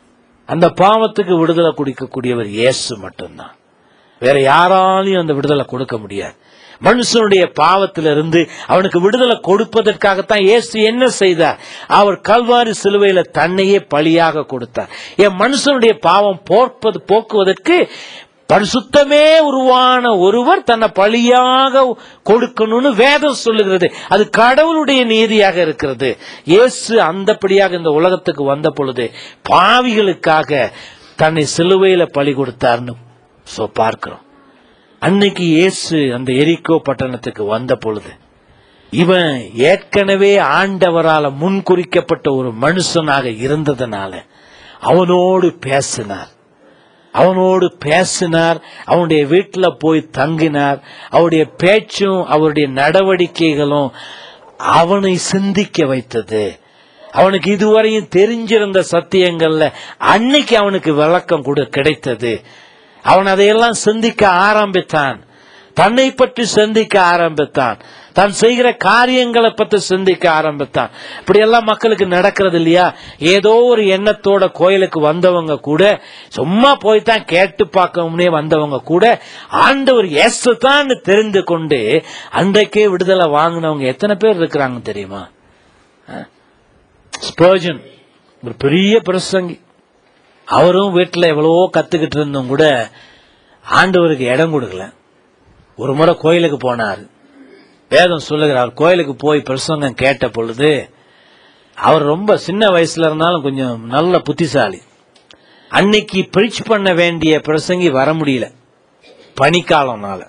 அந்த பாவத்துக்கு விடுதலை குடிக்கக்கூடியவர் இயேசு மட்டும்தான் வேற யாராலையும் அந்த விடுதலை கொடுக்க முடியாது மனுஷனுடைய பாவத்திலிருந்து அவனுக்கு விடுதலை கொடுப்பதற்காகத்தான் இயேசு என்ன செய்தார் அவர் கல்வாரி சிலுவையில தன்னையே பலியாக கொடுத்தார் என் மனுஷனுடைய பாவம் போற்பது போக்குவதற்கு பரிசுத்தமே உருவான ஒருவர் தன்னை பலியாக கொடுக்கணும்னு வேதம் சொல்லுகிறது அது கடவுளுடைய நீதியாக இருக்கிறது இயேசு அந்தப்படியாக இந்த உலகத்துக்கு வந்த பொழுது பாவிகளுக்காக தன்னை சிலுவையில பலி கொடுத்தார்னு சோ பார்க்கிறோம் அன்னைக்கு இயேசு அந்த எரிக்கோ பட்டணத்துக்கு வந்த பொழுது இவன் ஏற்கனவே ஆண்டவரால முன்குறிக்கப்பட்ட ஒரு மனுஷனாக இருந்ததுனால அவனோடு பேசினார் அவனோடு பேசினார் அவனுடைய வீட்டில் போய் தங்கினார் அவருடைய பேச்சும் அவருடைய நடவடிக்கைகளும் அவனை சிந்திக்க வைத்தது அவனுக்கு இதுவரையும் தெரிஞ்சிருந்த சத்தியங்கள்ல அன்னைக்கு அவனுக்கு விளக்கம் கூட கிடைத்தது அவன் அதையெல்லாம் சிந்திக்க ஆரம்பித்தான் தன்னை பற்றி சிந்திக்க ஆரம்பித்தான் தான் செய்கிற காரியங்களை பற்றி சிந்திக்க ஆரம்பித்தான் இப்படி எல்லாம் மக்களுக்கு நடக்கிறது இல்லையா ஏதோ ஒரு எண்ணத்தோட கோயிலுக்கு வந்தவங்க கூட சும்மா போய் தான் கேட்டு பார்க்கணும்னே வந்தவங்க கூட ஆண்டவர் எஸ் தான் தெரிந்து கொண்டு அன்றைக்கே விடுதலை வாங்கினவங்க எத்தனை பேர் இருக்கிறாங்க தெரியுமா ஸ்பர்ஜன் ஒரு பெரிய பிரசங்கி அவரும் வீட்டில் எவ்வளவோ கத்துக்கிட்டு இருந்தும் கூட ஆண்டவருக்கு இடம் கொடுக்கல ஒரு முறை கோயிலுக்கு போனார் வேதம் சொல்லுகிறார் கோயிலுக்கு போய் பிரசங்கம் கேட்ட பொழுது அவர் ரொம்ப சின்ன வயசுல இருந்தாலும் கொஞ்சம் நல்ல புத்திசாலி அன்னைக்கு பிரிச் பண்ண வேண்டிய பிரசங்கி வர முடியல பனிக்காலம்னால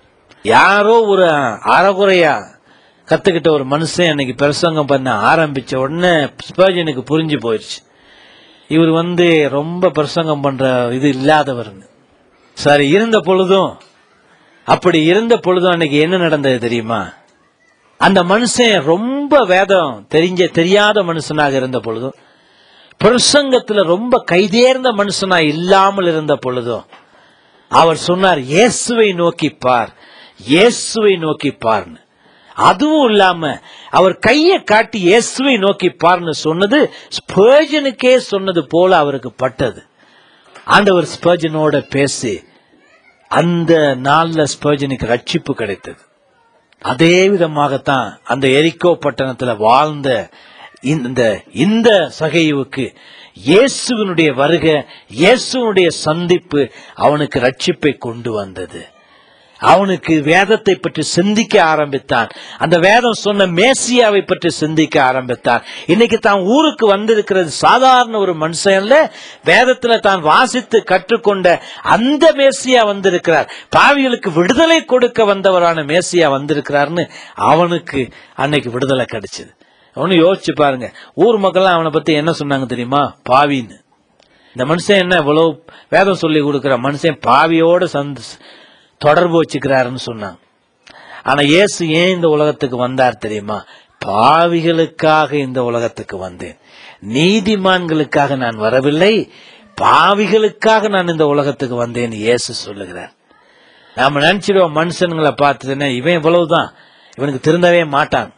யாரோ ஒரு அறகுறையா கத்துக்கிட்ட ஒரு மனுஷன் அன்னைக்கு பிரசங்கம் பண்ண ஆரம்பிச்ச உடனே ஸ்பர்ஜனுக்கு புரிஞ்சு போயிடுச்சு இவர் வந்து ரொம்ப பிரசங்கம் பண்ற இது இல்லாதவர்னு சரி இருந்த பொழுதும் அப்படி இருந்த பொழுதும் அன்னைக்கு என்ன நடந்தது தெரியுமா அந்த மனுஷன் ரொம்ப வேதம் தெரிஞ்ச தெரியாத மனுஷனாக இருந்த பொழுதும் பிரசங்கத்துல ரொம்ப கைதேர்ந்த மனுஷனா இல்லாமல் இருந்த பொழுதும் அவர் சொன்னார் இயேசுவை நோக்கி பார் இயேசுவை நோக்கி பார்னு அதுவும் இல்லாம அவர் கையை காட்டி இயேசுவை நோக்கி பார்னு சொன்னது ஸ்பர்ஜனுக்கே சொன்னது போல அவருக்கு பட்டது ஆண்டவர் ஸ்பர்ஜனோட பேசி அந்த நாள்ல ஸ்பர்ஜனுக்கு ரட்சிப்பு கிடைத்தது அதே விதமாகத்தான் அந்த எரிக்கோ பட்டணத்துல வாழ்ந்த இந்த இந்த சகையுவுக்கு இயேசுவினுடைய வருக இயேசுவினுடைய சந்திப்பு அவனுக்கு ரட்சிப்பை கொண்டு வந்தது அவனுக்கு வேதத்தை பற்றி சிந்திக்க ஆரம்பித்தான் அந்த வேதம் சொன்ன மேசியாவை பற்றி சிந்திக்க ஆரம்பித்தான் இன்னைக்கு தான் ஊருக்கு வந்திருக்கிறது சாதாரண ஒரு மனுஷன்ல வேதத்துல தான் வாசித்து கற்றுக்கொண்ட அந்த மேசியா வந்திருக்கிறார் பாவிகளுக்கு விடுதலை கொடுக்க வந்தவரான மேசியா வந்திருக்கிறார்னு அவனுக்கு அன்னைக்கு விடுதலை கிடைச்சது அவனு யோசிச்சு பாருங்க ஊர் மக்கள்லாம் அவனை பத்தி என்ன சொன்னாங்க தெரியுமா பாவின்னு இந்த மனுஷன் என்ன இவ்வளவு வேதம் சொல்லி கொடுக்கிற மனுஷன் பாவியோட சந்த தொடர்பு வச்சுக்கிறாருன்னு சொன்னாங்க ஆனா இயேசு ஏன் இந்த உலகத்துக்கு வந்தார் தெரியுமா பாவிகளுக்காக இந்த உலகத்துக்கு வந்தேன் நீதிமான்களுக்காக நான் வரவில்லை பாவிகளுக்காக நான் இந்த உலகத்துக்கு வந்தேன் இயேசு சொல்லுகிறார் நாம நினைச்சிடுவோம் மனுஷனுங்களை பார்த்ததுன்னா இவன் இவ்வளவுதான் இவனுக்கு திருந்தவே மாட்டான்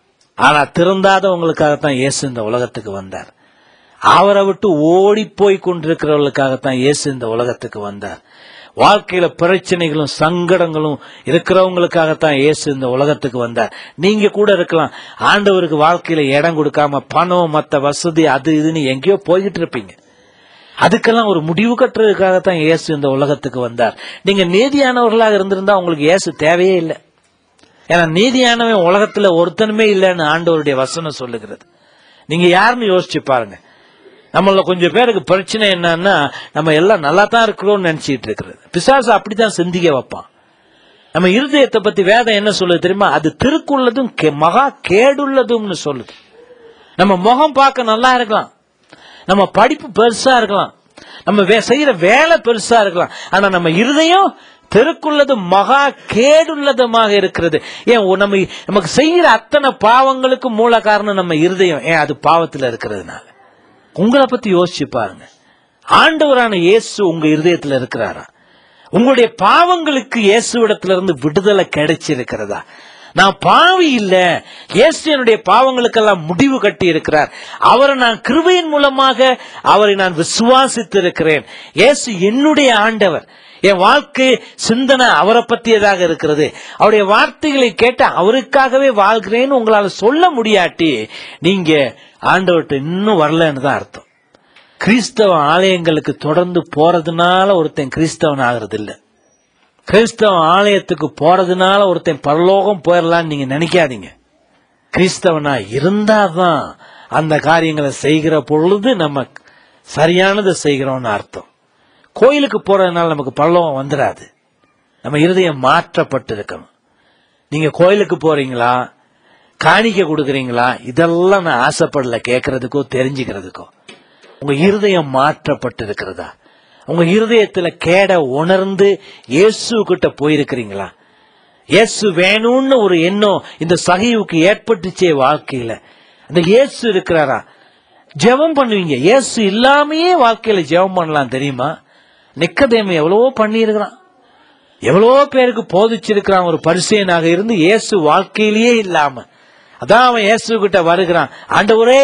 ஆனா திருந்தாதவங்களுக்காகத்தான் இயேசு இந்த உலகத்துக்கு வந்தார் அவரை விட்டு ஓடி போய் கொண்டிருக்கிறவர்களுக்காகத்தான் இயேசு இந்த உலகத்துக்கு வந்தார் வாழ்க்கையில பிரச்சனைகளும் சங்கடங்களும் இருக்கிறவங்களுக்காகத்தான் இயேசு இந்த உலகத்துக்கு வந்தார் நீங்க கூட இருக்கலாம் ஆண்டவருக்கு வாழ்க்கையில இடம் கொடுக்காம பணம் மத்த வசதி அது இதுன்னு எங்கேயோ போய்கிட்டு இருப்பீங்க அதுக்கெல்லாம் ஒரு முடிவு கட்டுறதுக்காகத்தான் இயேசு இந்த உலகத்துக்கு வந்தார் நீங்க நீதியானவர்களாக இருந்திருந்தா உங்களுக்கு இயேசு தேவையே இல்லை ஏன்னா நீதியானவன் உலகத்துல ஒருத்தனுமே இல்லைன்னு ஆண்டவருடைய வசனம் சொல்லுகிறது நீங்க யாருன்னு யோசிச்சு பாருங்க நம்மள கொஞ்சம் பேருக்கு பிரச்சனை என்னன்னா நம்ம எல்லாம் நல்லா தான் இருக்கிறோம்னு நினைச்சிட்டு இருக்கிறது பிசாசு அப்படித்தான் சிந்திக்க வைப்பான் நம்ம இருதயத்தை பத்தி வேதம் என்ன சொல்லுது தெரியுமா அது திருக்குள்ளதும் கே- மகா கேடுள்ளதும்னு சொல்லுது நம்ம முகம் பார்க்க நல்லா இருக்கலாம் நம்ம படிப்பு பெருசா இருக்கலாம் நம்ம வே- செய்யற வேலை பெருசா இருக்கலாம் ஆனா நம்ம இருதயம் தெருக்குள்ளது மகா கேடுள்ளதுமாக இருக்கிறது ஏன் ஒ- நம்ம நமக்கு செய்யற அத்தனை பாவங்களுக்கு மூல காரணம் நம்ம இருதயம் ஏன் அது பாவத்துல இருக்கிறதுனால உங்களை பத்தி யோசிச்சு பாருங்க ஆண்டவரான இயேசு உங்க இருதயத்துல இருக்கிறாரா உங்களுடைய பாவங்களுக்கு இயேசுவிடத்துல இருந்து விடுதலை கிடைச்சிருக்கிறதா நான் பாவி இல்ல இயேசு என்னுடைய பாவங்களுக்கெல்லாம் முடிவு கட்டி இருக்கிறார் அவரை நான் கிருபையின் மூலமாக அவரை நான் விசுவாசித்து இருக்கிறேன் இயேசு என்னுடைய ஆண்டவர் என் வாழ்க்கை சிந்தனை அவரை பற்றியதாக இருக்கிறது அவருடைய வார்த்தைகளை கேட்டு அவருக்காகவே வாழ்கிறேன்னு உங்களால சொல்ல முடியாட்டி நீங்க ஆண்டவர்கிட்ட இன்னும் வரலன்னு தான் அர்த்தம் கிறிஸ்தவ ஆலயங்களுக்கு தொடர்ந்து போறதுனால ஒருத்தன் கிறிஸ்தவன் ஆகிறது இல்ல கிறிஸ்தவ ஆலயத்துக்கு போறதுனால ஒருத்தன் பரலோகம் போயிடலாம்னு நீங்க நினைக்காதீங்க கிறிஸ்தவனா இருந்தாதான் அந்த காரியங்களை செய்கிற பொழுது நம்ம சரியானதை செய்கிறோம்னு அர்த்தம் கோயிலுக்கு போறதுனால நமக்கு பரலோகம் வந்துடாது நம்ம இருதயம் மாற்றப்பட்டு இருக்கணும் நீங்க கோயிலுக்கு போறீங்களா காணிக்க கொடுக்கறீங்களா இதெல்லாம் நான் ஆசைப்படல கேட்கறதுக்கோ தெரிஞ்சுக்கிறதுக்கோ உங்க இருதயம் மாற்றப்பட்டு இருக்கிறதா உங்க இருதயத்துல கேட உணர்ந்து இயேசு கிட்ட போயிருக்கிறீங்களா இயேசு வேணும்னு ஒரு எண்ணம் இந்த சகிவுக்கு ஏற்பட்டுச்சே வாழ்க்கையில அந்த இயேசு இருக்கிறாரா ஜெபம் பண்ணுவீங்க இயேசு இல்லாமயே வாழ்க்கையில ஜெபம் பண்ணலாம் தெரியுமா நிக்கதேம எவ்வளவோ பண்ணியிருக்கிறான் எவ்வளவோ பேருக்கு போதிச்சிருக்கிறான் ஒரு பரிசையனாக இருந்து இயேசு வாழ்க்கையிலேயே இல்லாம அதான் அவன் இயேசு கிட்ட வருகிறான் ஆண்டவரே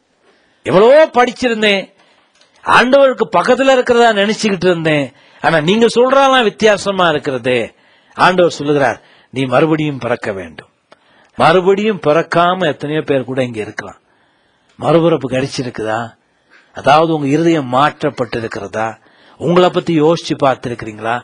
எவ்வளவோ படிச்சிருந்தேன் ஆண்டவருக்கு பக்கத்துல இருக்கிறதா நினைச்சுக்கிட்டு இருந்தேன் ஆனா நீங்க சொல்றதெல்லாம் வித்தியாசமா இருக்கிறதே ஆண்டவர் சொல்லுகிறார் நீ மறுபடியும் பிறக்க வேண்டும் மறுபடியும் பிறக்காம எத்தனையோ பேர் கூட இங்க இருக்கலாம் மறுபிறப்பு கிடைச்சிருக்குதா அதாவது உங்க இருதயம் மாற்றப்பட்டு இருக்கிறதா உங்களை பத்தி யோசிச்சு பார்த்திருக்கிறீங்களா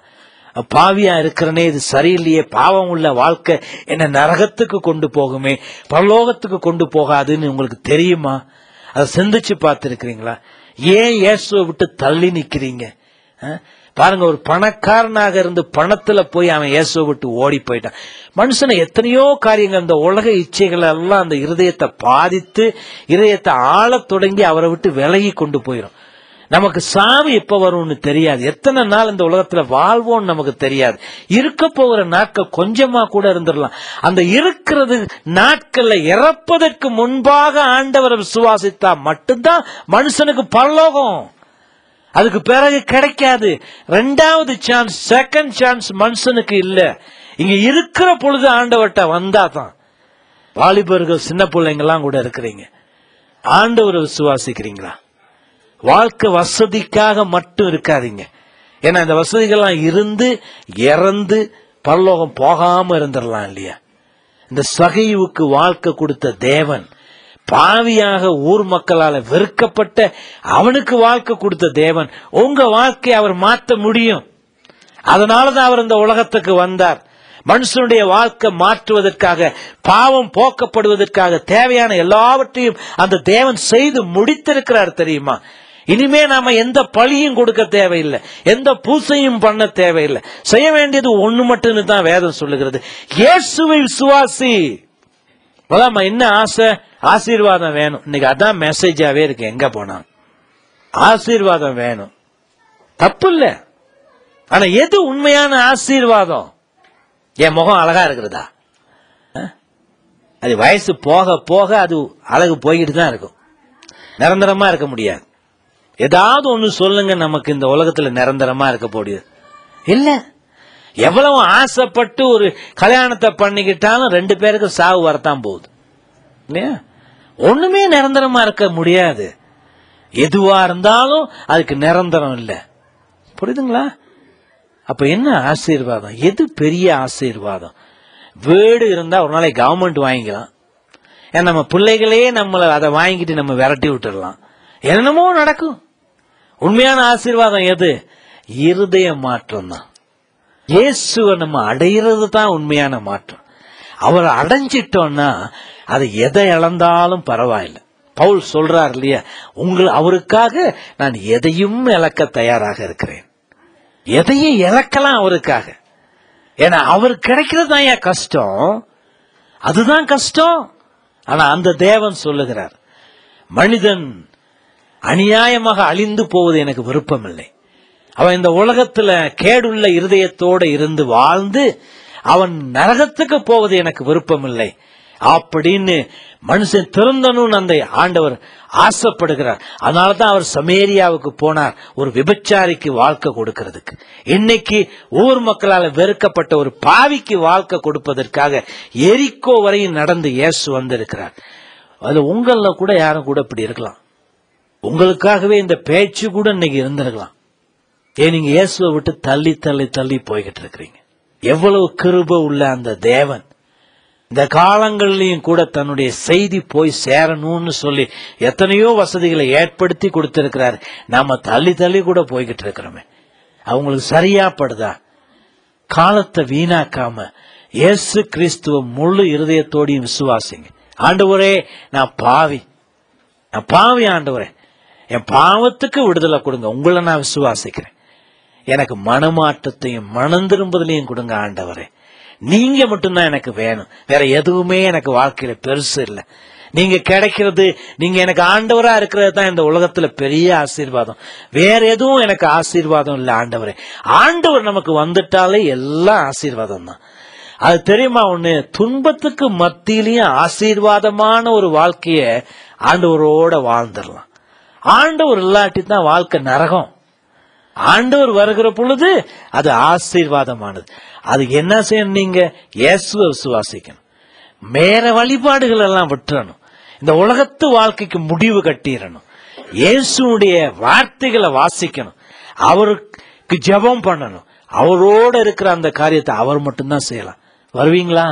பாவியா இருக்கிறனே இது சரியில்லையே பாவம் உள்ள வாழ்க்கை என்ன நரகத்துக்கு கொண்டு போகுமே பரலோகத்துக்கு கொண்டு போகாதுன்னு உங்களுக்கு தெரியுமா அதை சிந்திச்சு பார்த்திருக்கிறீங்களா ஏன் இயேசுவை விட்டு தள்ளி நிக்கிறீங்க அஹ்? பாருங்க ஒரு பணக்காரனாக இருந்து பணத்துல போய் அவன் இயேசுவை விட்டு ஓடி போயிட்டான் மனுஷனை எத்தனையோ காரியங்கள் அந்த உலக இச்சைகள் எல்லாம் அந்த இருதயத்தை பாதித்து இருதயத்தை ஆளத் தொடங்கி அவரை விட்டு விலகி கொண்டு போயிடும் நமக்கு சாவு எப்ப வரும்னு தெரியாது எத்தனை நாள் இந்த உலகத்துல வாழ்வோம்னு நமக்கு தெரியாது இருக்க போகிற நாட்கள் கொஞ்சமா கூட இருந்துடலாம் அந்த இருக்கிறது நாட்கள்ல இறப்பதற்கு முன்பாக ஆண்டவரை விசுவாசித்தா மட்டும்தான் மனுஷனுக்கு பரலோகம் அதுக்கு பிறகு கிடைக்காது ரெண்டாவது சான்ஸ் செகண்ட் சான்ஸ் மனுஷனுக்கு இல்ல இங்க இருக்கிற பொழுது ஆண்டவர்கிட்ட வந்தா தான் வாலிபர்கள் சின்ன பிள்ளைங்கெல்லாம் கூட இருக்கிறீங்க ஆண்டவரை விசுவாசிக்கிறீங்களா வாழ்க்கை வசதிக்காக மட்டும் இருக்காதீங்க ஏன்னா இந்த வசதிகள்லாம் இருந்து இறந்து பரலோகம் போகாம இருந்துடலாம் இல்லையா இந்த சகைவுக்கு வாழ்க்கை கொடுத்த தேவன் பாவியாக ஊர் மக்களால வெறுக்கப்பட்ட அவனுக்கு வாழ்க்கை கொடுத்த தேவன் உங்க வாழ்க்கையை அவர் மாற்ற முடியும் அதனாலதான் அவர் இந்த உலகத்துக்கு வந்தார் மனுஷனுடைய வாழ்க்கை மாற்றுவதற்காக பாவம் போக்கப்படுவதற்காக தேவையான எல்லாவற்றையும் அந்த தேவன் செய்து முடித்திருக்கிறார் தெரியுமா இனிமே நாம எந்த பழியும் கொடுக்க தேவையில்லை எந்த பூசையும் பண்ண தேவையில்லை செய்ய வேண்டியது ஒண்ணு மட்டும்னு தான் வேதம் சொல்லுகிறது இயேசுவை விசுவாசி அதாம்மா என்ன ஆசை ஆசீர்வாதம் வேணும் இன்னைக்கு அதான் மெசேஜாவே இருக்கு எங்க போனா ஆசீர்வாதம் வேணும் தப்பு இல்ல ஆனா எது உண்மையான ஆசீர்வாதம் என் முகம் அழகா இருக்கிறதா அஹ்? அது வயசு போக போக அது அழகு போய்கிட்டு தான் இருக்கும் நிரந்தரமா இருக்க முடியாது ஏதாவது ஒண்ணு சொல்லுங்க நமக்கு இந்த உலகத்துல நிரந்தரமா இருக்க போடியது இல்ல எவ்வளவு ஆசைப்பட்டு ஒரு கல்யாணத்தை பண்ணிக்கிட்டாலும் ரெண்டு பேருக்கு சாவு வரத்தான் போகுது இல்லையா ஒண்ணுமே நிரந்தரமா இருக்க முடியாது எதுவா இருந்தாலும் அதுக்கு நிரந்தரம் இல்லை புரியுதுங்களா அப்ப என்ன ஆசீர்வாதம் எது பெரிய ஆசீர்வாதம் வீடு இருந்தா ஒரு நாளைக்கு கவர்மெண்ட் வாங்கிக்கலாம் ஏன்னா நம்ம பிள்ளைகளே நம்மளை அதை வாங்கிட்டு நம்ம விரட்டி விட்டுடலாம் என்னமோ நடக்கும் உண்மையான ஆசீர்வாதம் எது இருதய மாற்றம் தான் இயேசுவை நம்ம அடையிறது தான் உண்மையான மாற்றம் அவரை அடைஞ்சிட்டோம்னா அது எதை இழந்தாலும் பரவாயில்லை பவுல் சொல்றார் இல்லையா உங்கள் அவருக்காக நான் எதையும் இழக்க தயாராக இருக்கிறேன் எதையும் இழக்கலாம் அவருக்காக ஏன்னா அவர் கிடைக்கிறது தான் ஏன் கஷ்டம் அதுதான் கஷ்டம் ஆனா அந்த தேவன் சொல்லுகிறார் மனிதன் அநியாயமாக அழிந்து போவது எனக்கு விருப்பமில்லை அவன் இந்த உலகத்துல கேடுள்ள இருதயத்தோட இருந்து வாழ்ந்து அவன் நரகத்துக்கு போவது எனக்கு விருப்பமில்லை அப்படின்னு மனுஷன் திருந்தணும்னு அந்த ஆண்டவர் ஆசைப்படுகிறார் அதனால தான் அவர் சமேரியாவுக்கு போனார் ஒரு விபச்சாரிக்கு வாழ்க்கை கொடுக்கிறதுக்கு இன்னைக்கு ஊர் மக்களால் வெறுக்கப்பட்ட ஒரு பாவிக்கு வாழ்க்கை கொடுப்பதற்காக எரிக்கோ வரையும் நடந்து இயேசு வந்திருக்கிறார் அது உங்கள கூட யாரும் கூட இப்படி இருக்கலாம் உங்களுக்காகவே இந்த பேச்சு கூட இன்னைக்கு இருந்திருக்கலாம் ஏன் நீங்க இயேசுவை விட்டு தள்ளி தள்ளி தள்ளி போய்கிட்டு இருக்கிறீங்க எவ்வளவு கிருப உள்ள அந்த தேவன் இந்த காலங்கள்லயும் கூட தன்னுடைய செய்தி போய் சேரணும்னு சொல்லி எத்தனையோ வசதிகளை ஏற்படுத்தி கொடுத்திருக்கிறாரு நாம தள்ளி தள்ளி கூட போய்கிட்டு இருக்கிறோமே அவங்களுக்கு சரியா படுதா காலத்தை வீணாக்காம இயேசு கிறிஸ்துவ முழு இருதயத்தோடையும் விசுவாசிங்க ஆண்டவரே நான் பாவி நான் பாவி ஆண்டவரே என் பாவத்துக்கு விடுதலை கொடுங்க உங்களை நான் விசுவாசிக்கிறேன் எனக்கு மனமாற்றத்தையும் மனம் திரும்புதலையும் கொடுங்க ஆண்டவரே நீங்க மட்டும்தான் எனக்கு வேணும் வேற எதுவுமே எனக்கு வாழ்க்கையில பெருசு இல்லை நீங்க கிடைக்கிறது நீங்க எனக்கு ஆண்டவரா இருக்கிறது தான் இந்த உலகத்துல பெரிய ஆசீர்வாதம் வேற எதுவும் எனக்கு ஆசீர்வாதம் இல்லை ஆண்டவரே ஆண்டவர் நமக்கு வந்துட்டாலே எல்லாம் ஆசீர்வாதம் தான் அது தெரியுமா ஒண்ணு துன்பத்துக்கு மத்தியிலையும் ஆசீர்வாதமான ஒரு வாழ்க்கைய ஆண்டவரோட வாழ்ந்துடலாம் ஆண்டவர் இல்லாட்டி தான் வாழ்க்கை நரகம் ஆண்டவர் வருகிற பொழுது அது ஆசீர்வாதமானது அது என்ன செய்யணும் நீங்க இயேசுவை விசுவாசிக்கணும் மேற வழிபாடுகள் எல்லாம் விட்டுறணும் இந்த உலகத்து வாழ்க்கைக்கு முடிவு கட்டிடணும் இயேசுடைய வார்த்தைகளை வாசிக்கணும் அவருக்கு ஜெபம் பண்ணணும் அவரோட இருக்கிற அந்த காரியத்தை அவர் மட்டும்தான் செய்யலாம் வருவீங்களா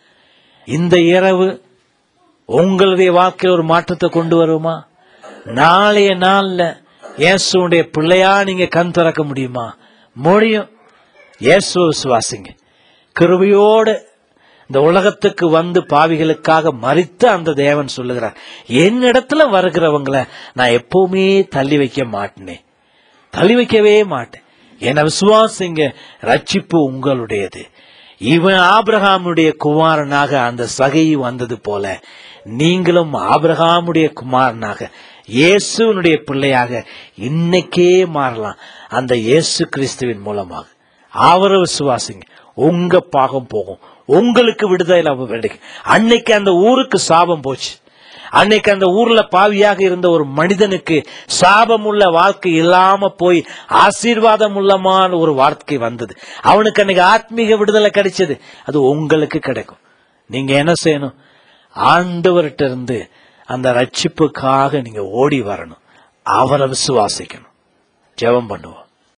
இந்த இரவு உங்களுடைய வாழ்க்கையில் ஒரு மாற்றத்தை கொண்டு வருமா நாளைய நாள்ல இயேசுடைய பிள்ளையா நீங்க கண் திறக்க முடியுமா முடியும் இயேசுவை விசுவாசிங்க கிருபையோடு இந்த உலகத்துக்கு வந்து பாவிகளுக்காக மறித்த அந்த தேவன் சொல்லுகிறார் என்னிடத்துல வருகிறவங்கள நான் எப்பவுமே தள்ளி வைக்க மாட்டேனே தள்ளி வைக்கவே மாட்டேன் என்ன விசுவாசிங்க ரட்சிப்பு உங்களுடையது இவன் ஆபிரகாமுடைய குமாரனாக அந்த சகை வந்தது போல நீங்களும் ஆபிரகாமுடைய குமாரனாக இயேசுனுடைய பிள்ளையாக இன்னைக்கே மாறலாம் அந்த இயேசு கிறிஸ்துவின் மூலமாக அவரை விசுவாசிங்க உங்க பாகம் போகும் உங்களுக்கு விடுதலை கிடைக்கும் அன்னைக்கு அந்த ஊருக்கு சாபம் போச்சு அன்னைக்கு அந்த ஊர்ல பாவியாக இருந்த ஒரு மனிதனுக்கு சாபமுள்ள வாழ்க்கை இல்லாம போய் ஆசீர்வாதம் உள்ளமான ஒரு வாழ்க்கை வந்தது அவனுக்கு அன்னைக்கு ஆத்மீக விடுதலை கிடைச்சது அது உங்களுக்கு கிடைக்கும் நீங்க என்ன செய்யணும் ஆண்டவர்கிட்ட இருந்து அந்த ரட்சிப்புக்காக நீங்க ஓடி வரணும் அவரை விசுவாசிக்கணும் ஜெபம் பண்ணுவோம்